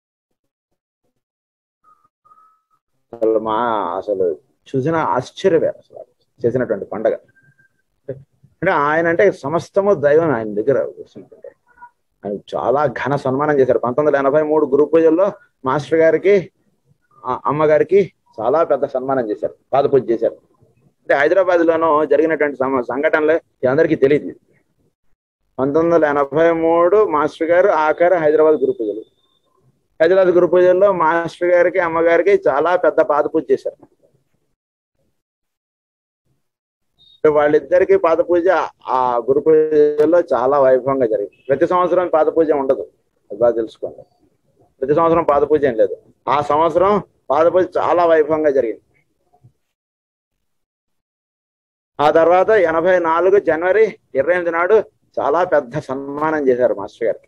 అసలు మా అసలు చూసిన ఆశ్చర్యమే అసలు చేసినటువంటి పండగ అంటే ఆయన అంటే సమస్తము దైవం ఆయన దగ్గర కూర్చుంటుంటారు ఆయన చాలా ఘన సన్మానం చేశారు పంతొమ్మిది వందల ఎనభై మూడు గురు పూజల్లో మాస్టర్ గారికి అమ్మగారికి చాలా పెద్ద సన్మానం చేశారు పాద పూజ చేశారు అంటే హైదరాబాద్ లోనూ జరిగినటువంటి సంఘటనలు అందరికీ తెలియదు పంతొమ్మిది వందల ఎనభై మూడు మాస్టర్ గారు ఆఖరి హైదరాబాద్ గురు పూజలు హైదరాబాద్ గురు పూజల్లో మాస్టర్ గారికి అమ్మగారికి చాలా పెద్ద పాద పూజ చేశారు వాళ్ళిద్దరికి పాద పూజ ఆ గురు పూజల్లో చాలా వైభవంగా జరిగింది ప్రతి సంవత్సరం పాద పూజ ఉండదు అది బాగా తెలుసుకోండి ప్రతి సంవత్సరం పాద పూజ ఏం లేదు ఆ సంవత్సరం పాద పూజ చాలా వైభవంగా జరిగింది ఆ తర్వాత ఎనభై నాలుగు జనవరి ఇరవై ఎనిమిది నాడు చాలా పెద్ద సన్మానం చేశారు మాస్టర్ గారికి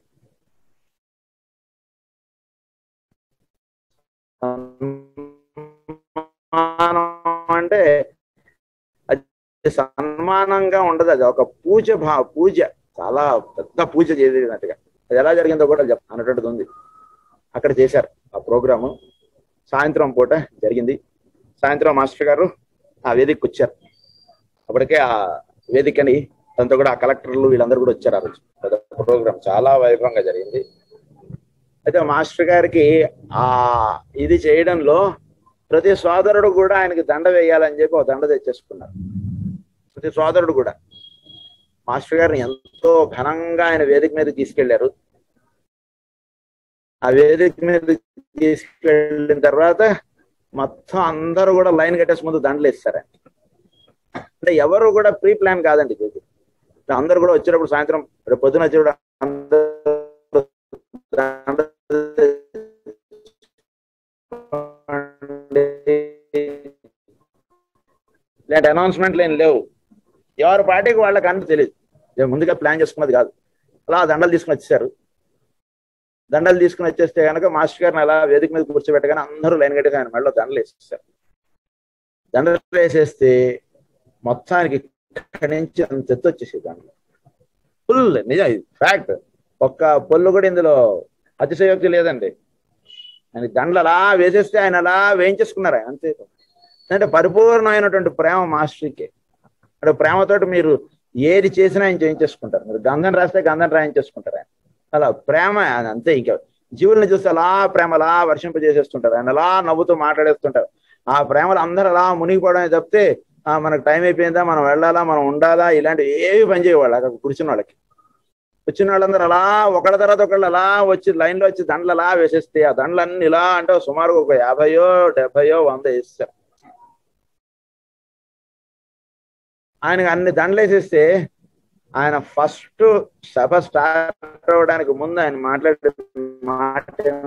అంటే సన్మానంగా ఉండదు అది ఒక పూజ భా పూజ చాలా పెద్ద పూజ చేసినట్టుగా అది ఎలా జరిగిందో కూడా చెప్ అన్నటువంటిది ఉంది అక్కడ చేశారు ఆ ప్రోగ్రాము సాయంత్రం పూట జరిగింది సాయంత్రం మాస్టర్ గారు ఆ వేదికకి వచ్చారు అప్పటికే ఆ వేదికని అంతా కూడా ఆ కలెక్టర్లు వీళ్ళందరూ కూడా వచ్చారు ఆ రోజు ప్రోగ్రామ్ చాలా వైభవంగా జరిగింది అయితే మాస్టర్ గారికి ఆ ఇది చేయడంలో ప్రతి సోదరుడు కూడా ఆయనకి దండ వేయాలని చెప్పి ఒక దండ తెచ్చేసుకున్నారు ప్రతి సోదరుడు కూడా మాస్టర్ గారిని ఎంతో ఘనంగా ఆయన వేదిక మీద తీసుకెళ్లారు ఆ వేదిక మీద తీసుకెళ్ళిన తర్వాత మొత్తం అందరూ కూడా లైన్ కట్టేసి ముందు దండలు వేస్తారు అంటే ఎవరు కూడా ప్రీ ప్లాన్ కాదండి ఇది అందరు కూడా వచ్చేటప్పుడు సాయంత్రం రేపు పొద్దున వచ్చేటప్పుడు అందరూ ఇలాంటి అనౌన్స్మెంట్లు ఏం లేవు ఎవరి పార్టీకి వాళ్ళకి అన్నీ తెలియదు ముందుగా ప్లాన్ చేసుకున్నది కాదు అలా దండలు తీసుకుని వచ్చేసారు దండలు తీసుకుని వచ్చేస్తే కనుక మాస్టర్ గారిని అలా వేదిక మీద కూర్చోబెట్టగానే అందరూ లైన్ కట్టేసి ఆయన మెడలో దండలు వేసేస్తారు దండలు వేసేస్తే మొత్తానికి ఇక్కడి నుంచి అంత ఎత్తు వచ్చేసేది దండలు ఫుల్ నిజం ఇది ఫ్యాక్ట్ ఒక్క పొల్లు కూడా ఇందులో అతిశయోక్తి లేదండి ఆయన దండలు అలా వేసేస్తే ఆయన అలా వేయించేసుకున్నారు ఆయన అంతే అంటే పరిపూర్ణమైనటువంటి ప్రేమ మాస్టర్కి అంటే ప్రేమతోటి మీరు ఏది చేసినా ఆయన చేయించేసుకుంటారు మీరు గంధం రాస్తే గంధం రాయించేసుకుంటారు ఆయన అలా ప్రేమ అంతే ఇంకా జీవుల్ని చూస్తే అలా ప్రేమ అలా వర్షింపజేసేస్తుంటారు ఆయన అలా నవ్వుతూ మాట్లాడేస్తుంటారు ఆ ప్రేమలు అందరూ అలా మునిగిపోవడమే తప్పితే మనకు టైం అయిపోయిందా మనం వెళ్ళాలా మనం ఉండాలా ఇలాంటి ఏవి పని చేయవాళ్ళు అక్కడ కూర్చున్న వాళ్ళకి వచ్చిన వాళ్ళందరూ అలా ఒకళ్ళ తర్వాత ఒకళ్ళు అలా వచ్చి లైన్లో వచ్చి దండలు అలా వేసేస్తే ఆ దండలన్నీ ఇలా అంటే సుమారు ఒక యాభయో డెబ్బయో వంద వేస్తారు ఆయనకు అన్ని దండలు వేసేస్తే ఆయన ఫస్ట్ సభ స్టార్ట్ అవడానికి ముందు ఆయన మాట్లాడే మాట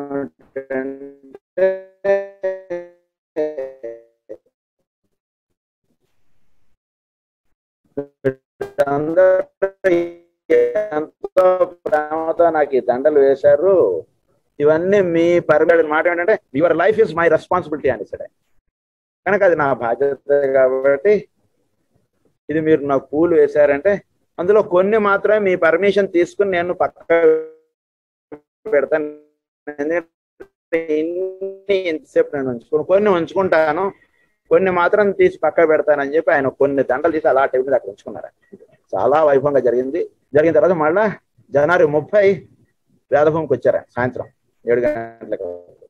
ఎంతో ప్రేమతో నాకు ఈ దండలు వేశారు ఇవన్నీ మీ పరిగణ మాట ఏంటంటే your life is my responsibility అని సరే కనుక అది నా బాధ్యత కాబట్టి ఇది మీరు నాకు పూలు వేశారంటే అందులో కొన్ని మాత్రమే మీ పర్మిషన్ తీసుకుని నేను పక్క పెడతాను ఎందుకంటే ఇన్ని ఇంతసేపు నేను ఉంచుకుని కొన్ని ఉంచుకుంటాను కొన్ని మాత్రం తీసి పక్క పెడతానని చెప్పి ఆయన కొన్ని దండలు తీసి అలా టేబుల్ మీద అక్కడ ఉంచుకున్నారు చాలా వైభవంగా జరిగింది జరిగిన తర్వాత మళ్ళా జనవరి ముప్పై వేదభూమికి వచ్చారు ఆయన సాయంత్రం ఏడు గంటలకు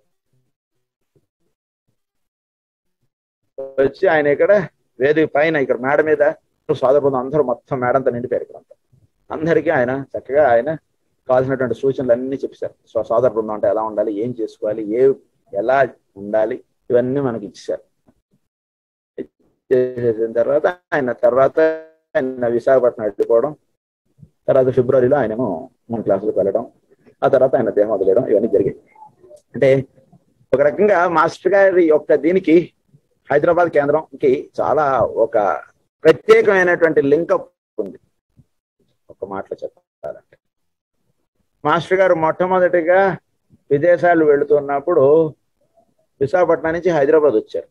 వచ్చి ఆయన ఇక్కడ వేదిక పైన ఇక్కడ మేడ మీద సోదర బృందం అందరూ మొత్తం మేడంతా నిండిపోయారు ఇక్కడ అంతా అందరికీ ఆయన చక్కగా ఆయన కావాల్సినటువంటి సూచనలు అన్ని చెప్పారు సో సోదర బృందం అంటే ఎలా ఉండాలి ఏం చేసుకోవాలి ఏ ఎలా ఉండాలి ఇవన్నీ మనకి ఇచ్చారు చేసిన తర్వాత ఆయన తర్వాత ఆయన విశాఖపట్నం వెళ్ళిపోవడం తర్వాత ఫిబ్రవరిలో ఆయనేమో మన క్లాసులకు వెళ్ళడం ఆ తర్వాత ఆయన దేహం వదిలేయడం ఇవన్నీ జరిగాయి అంటే ఒక రకంగా మాస్టర్ గారి యొక్క దీనికి హైదరాబాద్ కేంద్రంకి చాలా ఒక ప్రత్యేకమైనటువంటి లింకప్ ఉంది ఒక మాటలో చెప్పాలంటే మాస్టర్ గారు మొట్టమొదటిగా విదేశాలు వెళుతున్నప్పుడు విశాఖపట్నం నుంచి హైదరాబాద్ వచ్చారు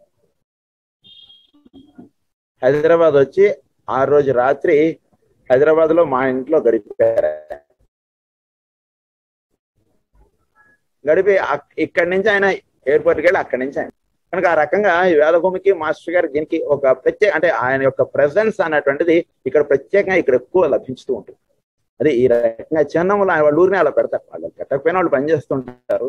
హైదరాబాద్ వచ్చి ఆ రోజు రాత్రి హైదరాబాద్ లో మా ఇంట్లో గడిపారు గడిపి ఇక్కడి నుంచి ఆయన ఎయిర్పోర్ట్కి వెళ్ళి అక్కడి నుంచి ఆయన కనుక ఆ రకంగా ఈ వేదభూమికి మాస్టర్ గారు దీనికి ఒక ప్రత్యేక అంటే ఆయన యొక్క ప్రెసెన్స్ అనేటువంటిది ఇక్కడ ప్రత్యేకంగా ఇక్కడ ఎక్కువ లభించుతూ ఉంటుంది అది ఈ రకంగా చిన్నములు ఆయన వాళ్ళ ఊరిని అలా పెడతారు వాళ్ళు పెట్టకపోయినా వాళ్ళు పనిచేస్తుంటారు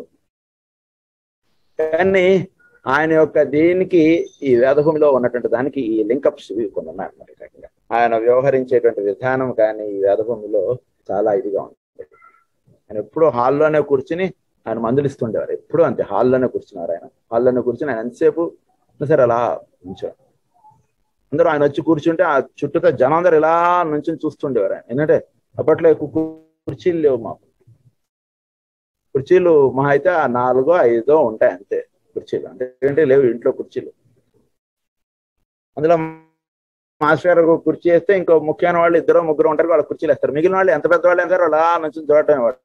కానీ ఆయన యొక్క దీనికి ఈ వేదభూమిలో ఉన్నటువంటి దానికి ఈ లింకప్స్ కొన్ని ఉన్నాయి ఈ రకంగా ఆయన వ్యవహరించేటువంటి విధానం కానీ ఈ వేదభూమిలో చాలా ఇదిగా ఉంటుంది ఆయన ఎప్పుడూ హాల్లోనే కూర్చుని ఆయన మందులు ఇస్తుండేవారు ఎప్పుడూ అంతే హాల్లోనే కూర్చున్నారు ఆయన హాల్లోనే కూర్చుని ఆయన ఎంతసేపు సరే అలా ఉంచారు అందరూ ఆయన వచ్చి కూర్చుంటే ఆ చుట్టూతో జనం అందరు ఇలా నుంచి చూస్తుండేవారు ఆయన ఎందుకంటే అప్పట్లో ఎక్కువ కుర్చీలు లేవు మాకు కుర్చీలు మా అయితే ఆ నాలుగో ఐదో ఉంటాయి అంతే కుర్చీలు అంటే లేవు ఇంట్లో కుర్చీలు అందులో మాస్టర్ గారు కుర్చీ వేస్తే ఇంకో ముఖ్యమైన వాళ్ళు ఇద్దరు ముగ్గురు ఉంటారు వాళ్ళు కుర్చీలు వేస్తారు మిగిలిన వాళ్ళు ఎంత పెద్ద వాళ్ళు వేస్తారు అలా నుంచి చూడటం వాడు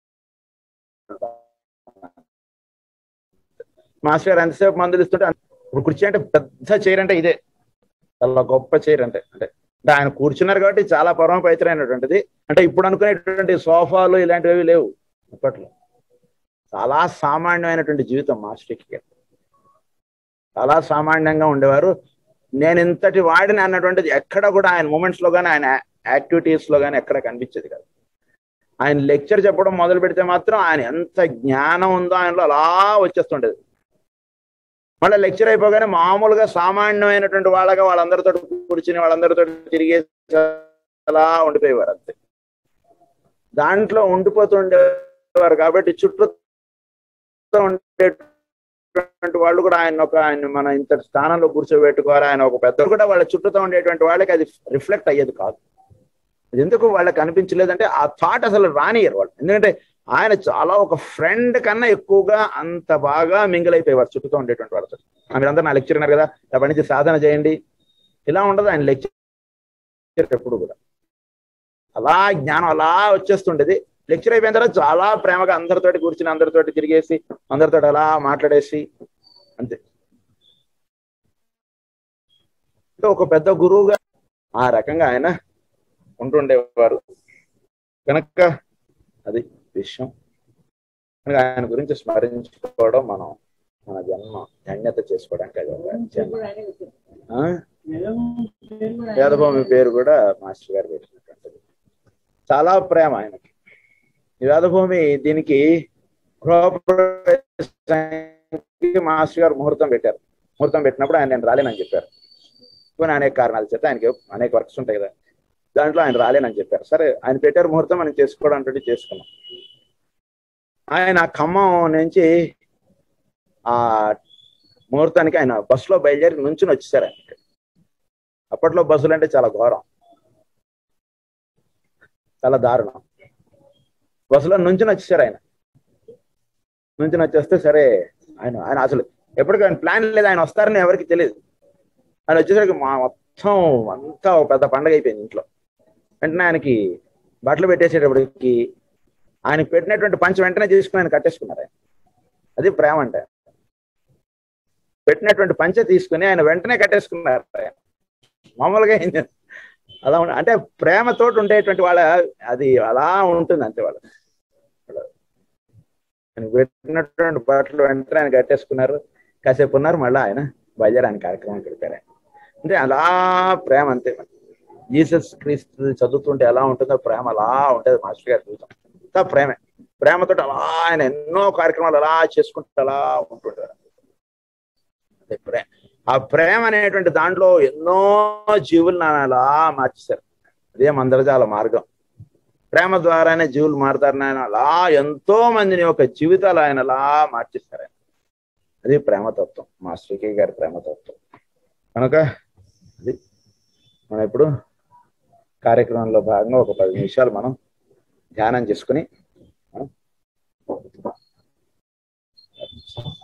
మాస్టర్ గారు ఎంతసేపు మందులు ఇస్తుంటే ఇప్పుడు కుర్చీ అంటే పెద్ద చైర్ అంటే ఇదే చాలా గొప్ప చైర్ అంటే అంటే ఆయన కూర్చున్నారు కాబట్టి చాలా పరమ పవిత్రమైనటువంటిది అంటే ఇప్పుడు అనుకునేటువంటి సోఫాలు ఇలాంటివి లేవు అప్పట్లో చాలా సామాన్యమైనటువంటి జీవితం మాస్టర్కి చాలా సామాన్యంగా ఉండేవారు నేను ఇంతటి వాడిని అన్నటువంటిది ఎక్కడ కూడా ఆయన మూమెంట్స్ లో కానీ ఆయన యాక్టివిటీస్ లో కానీ ఎక్కడ కనిపించేది కాదు ఆయన లెక్చర్ చెప్పడం మొదలు పెడితే మాత్రం ఆయన ఎంత జ్ఞానం ఉందో ఆయనలో అలా వచ్చేస్తుండేది మళ్ళీ లెక్చర్ అయిపోగానే మామూలుగా సామాన్యమైనటువంటి వాళ్ళగా వాళ్ళందరితో కూర్చుని వాళ్ళందరితో తిరిగే అలా ఉండిపోయేవారు అంతే దాంట్లో ఉండిపోతుండేవారు కాబట్టి చుట్టూ ఉండేటువంటి వాళ్ళు కూడా ఆయన ఒక ఆయన మన ఇంత స్థానంలో కూర్చోబెట్టుకోవాలి ఆయన ఒక పెద్ద కూడా వాళ్ళ చుట్టూతో ఉండేటువంటి వాళ్ళకి అది రిఫ్లెక్ట్ అయ్యేది కాదు ఎందుకు వాళ్ళకి అనిపించలేదంటే ఆ థాట్ అసలు రానియరు వాళ్ళు ఎందుకంటే ఆయన చాలా ఒక ఫ్రెండ్ కన్నా ఎక్కువగా అంత బాగా మింగిల్ అయిపోయేవారు చుట్టూతో ఉండేటువంటి వాళ్ళతో మీరందరూ నా లెక్చర్ ఉన్నారు కదా అప్పటి నుంచి సాధన చేయండి ఇలా ఉండదు ఆయన లెక్చర్ ఎప్పుడు కూడా అలా జ్ఞానం అలా వచ్చేస్తుండేది లెక్చర్ అయిపోయిన తర్వాత చాలా ప్రేమగా అందరితోటి కూర్చుని అందరితోటి తిరిగేసి అందరితో అలా మాట్లాడేసి అంతే ఒక పెద్ద గురువుగా ఆ రకంగా ఆయన ఉంటుండేవారు కనుక అది విషయం కనుక ఆయన గురించి స్మరించుకోవడం మనం మన జన్మ ధన్యత చేసుకోవడానికి అది ఒక జన్మ వేదభూమి పేరు కూడా మాస్టర్ గారు పెట్టినటువంటిది చాలా ప్రేమ ఆయనకి ఈ వేదభూమి దీనికి మాస్టర్ గారు ముహూర్తం పెట్టారు ముహూర్తం పెట్టినప్పుడు ఆయన నేను రాలేనని చెప్పారు కొన్ని అనేక కారణాలు చేత ఆయనకి అనేక వర్క్స్ ఉంటాయి కదా దాంట్లో ఆయన రాలేనని చెప్పారు సరే ఆయన పెట్టారు ముహూర్తం మనం చేసుకోవడం అంటే చేసుకున్నాం ఆయన ఖమ్మం నుంచి ఆ ముహూర్తానికి ఆయన బస్సులో బయలుదేరి నుంచుని వచ్చేసారు ఆయన అప్పట్లో బస్సులు అంటే చాలా ఘోరం చాలా దారుణం బస్సులో నుంచుని వచ్చేసారు ఆయన నుంచుని వచ్చేస్తే సరే ఆయన ఆయన అసలు ఎప్పటికీ ప్లాన్ లేదు ఆయన వస్తారని ఎవరికి తెలియదు ఆయన వచ్చేసరికి మా మొత్తం అంతా ఒక పెద్ద పండగ అయిపోయింది ఇంట్లో వెంటనే ఆయనకి బట్టలు పెట్టేసేటప్పటికి ఆయనకి పెట్టినటువంటి పంచ వెంటనే చేసుకుని ఆయన కట్టేసుకున్నారు ఆయన అది ప్రేమ అంటే పెట్టినటువంటి పంచె తీసుకుని ఆయన వెంటనే కట్టేసుకున్నారు ఆయన మామూలుగా ఏం చేస్తారు? అలా ఉండ అంటే ప్రేమతోటి ఉండేటువంటి వాళ్ళ అది అలా ఉంటుంది అంతే వాళ్ళ ఆయన పెట్టినటువంటి బట్టలు వెంటనే ఆయన కట్టేసుకున్నారు కాసేపు ఉన్నారు మళ్ళీ ఆయన బయలుదేరాని కార్యక్రమానికి వెళ్ళిపోయారు ఆయన. అంటే అలా ప్రేమ అంతే జీసస్ క్రీస్తు చదువుతుంటే ఎలా ఉంటుందో ప్రేమ అలా ఉంటుంది మాస్టర్ గారు చూద్దాం అంతా ప్రేమే ప్రేమతో అలా ఆయన ఎన్నో కార్యక్రమాలు అలా చేసుకుంటూ అలా ఉంటుంటారు అదే ప్రేమ ఆ ప్రేమ అనేటువంటి దాంట్లో ఎన్నో జీవులను ఆయన అలా మార్చేశారు అదే మందరజాల మార్గం ప్రేమ ద్వారానే జీవులు మారుతారని ఆయన అలా ఎంతో మందిని యొక్క జీవితాలు ఆయన అలా మార్చేస్తారు ఆయన అది ప్రేమతత్వం మా శ్రీకే గారి ప్రేమతత్వం కనుక అది మనం ఇప్పుడు కార్యక్రమంలో భాగంగా ఒక పది నిమిషాలు మనం ధ్యానం చేసుకుని మనం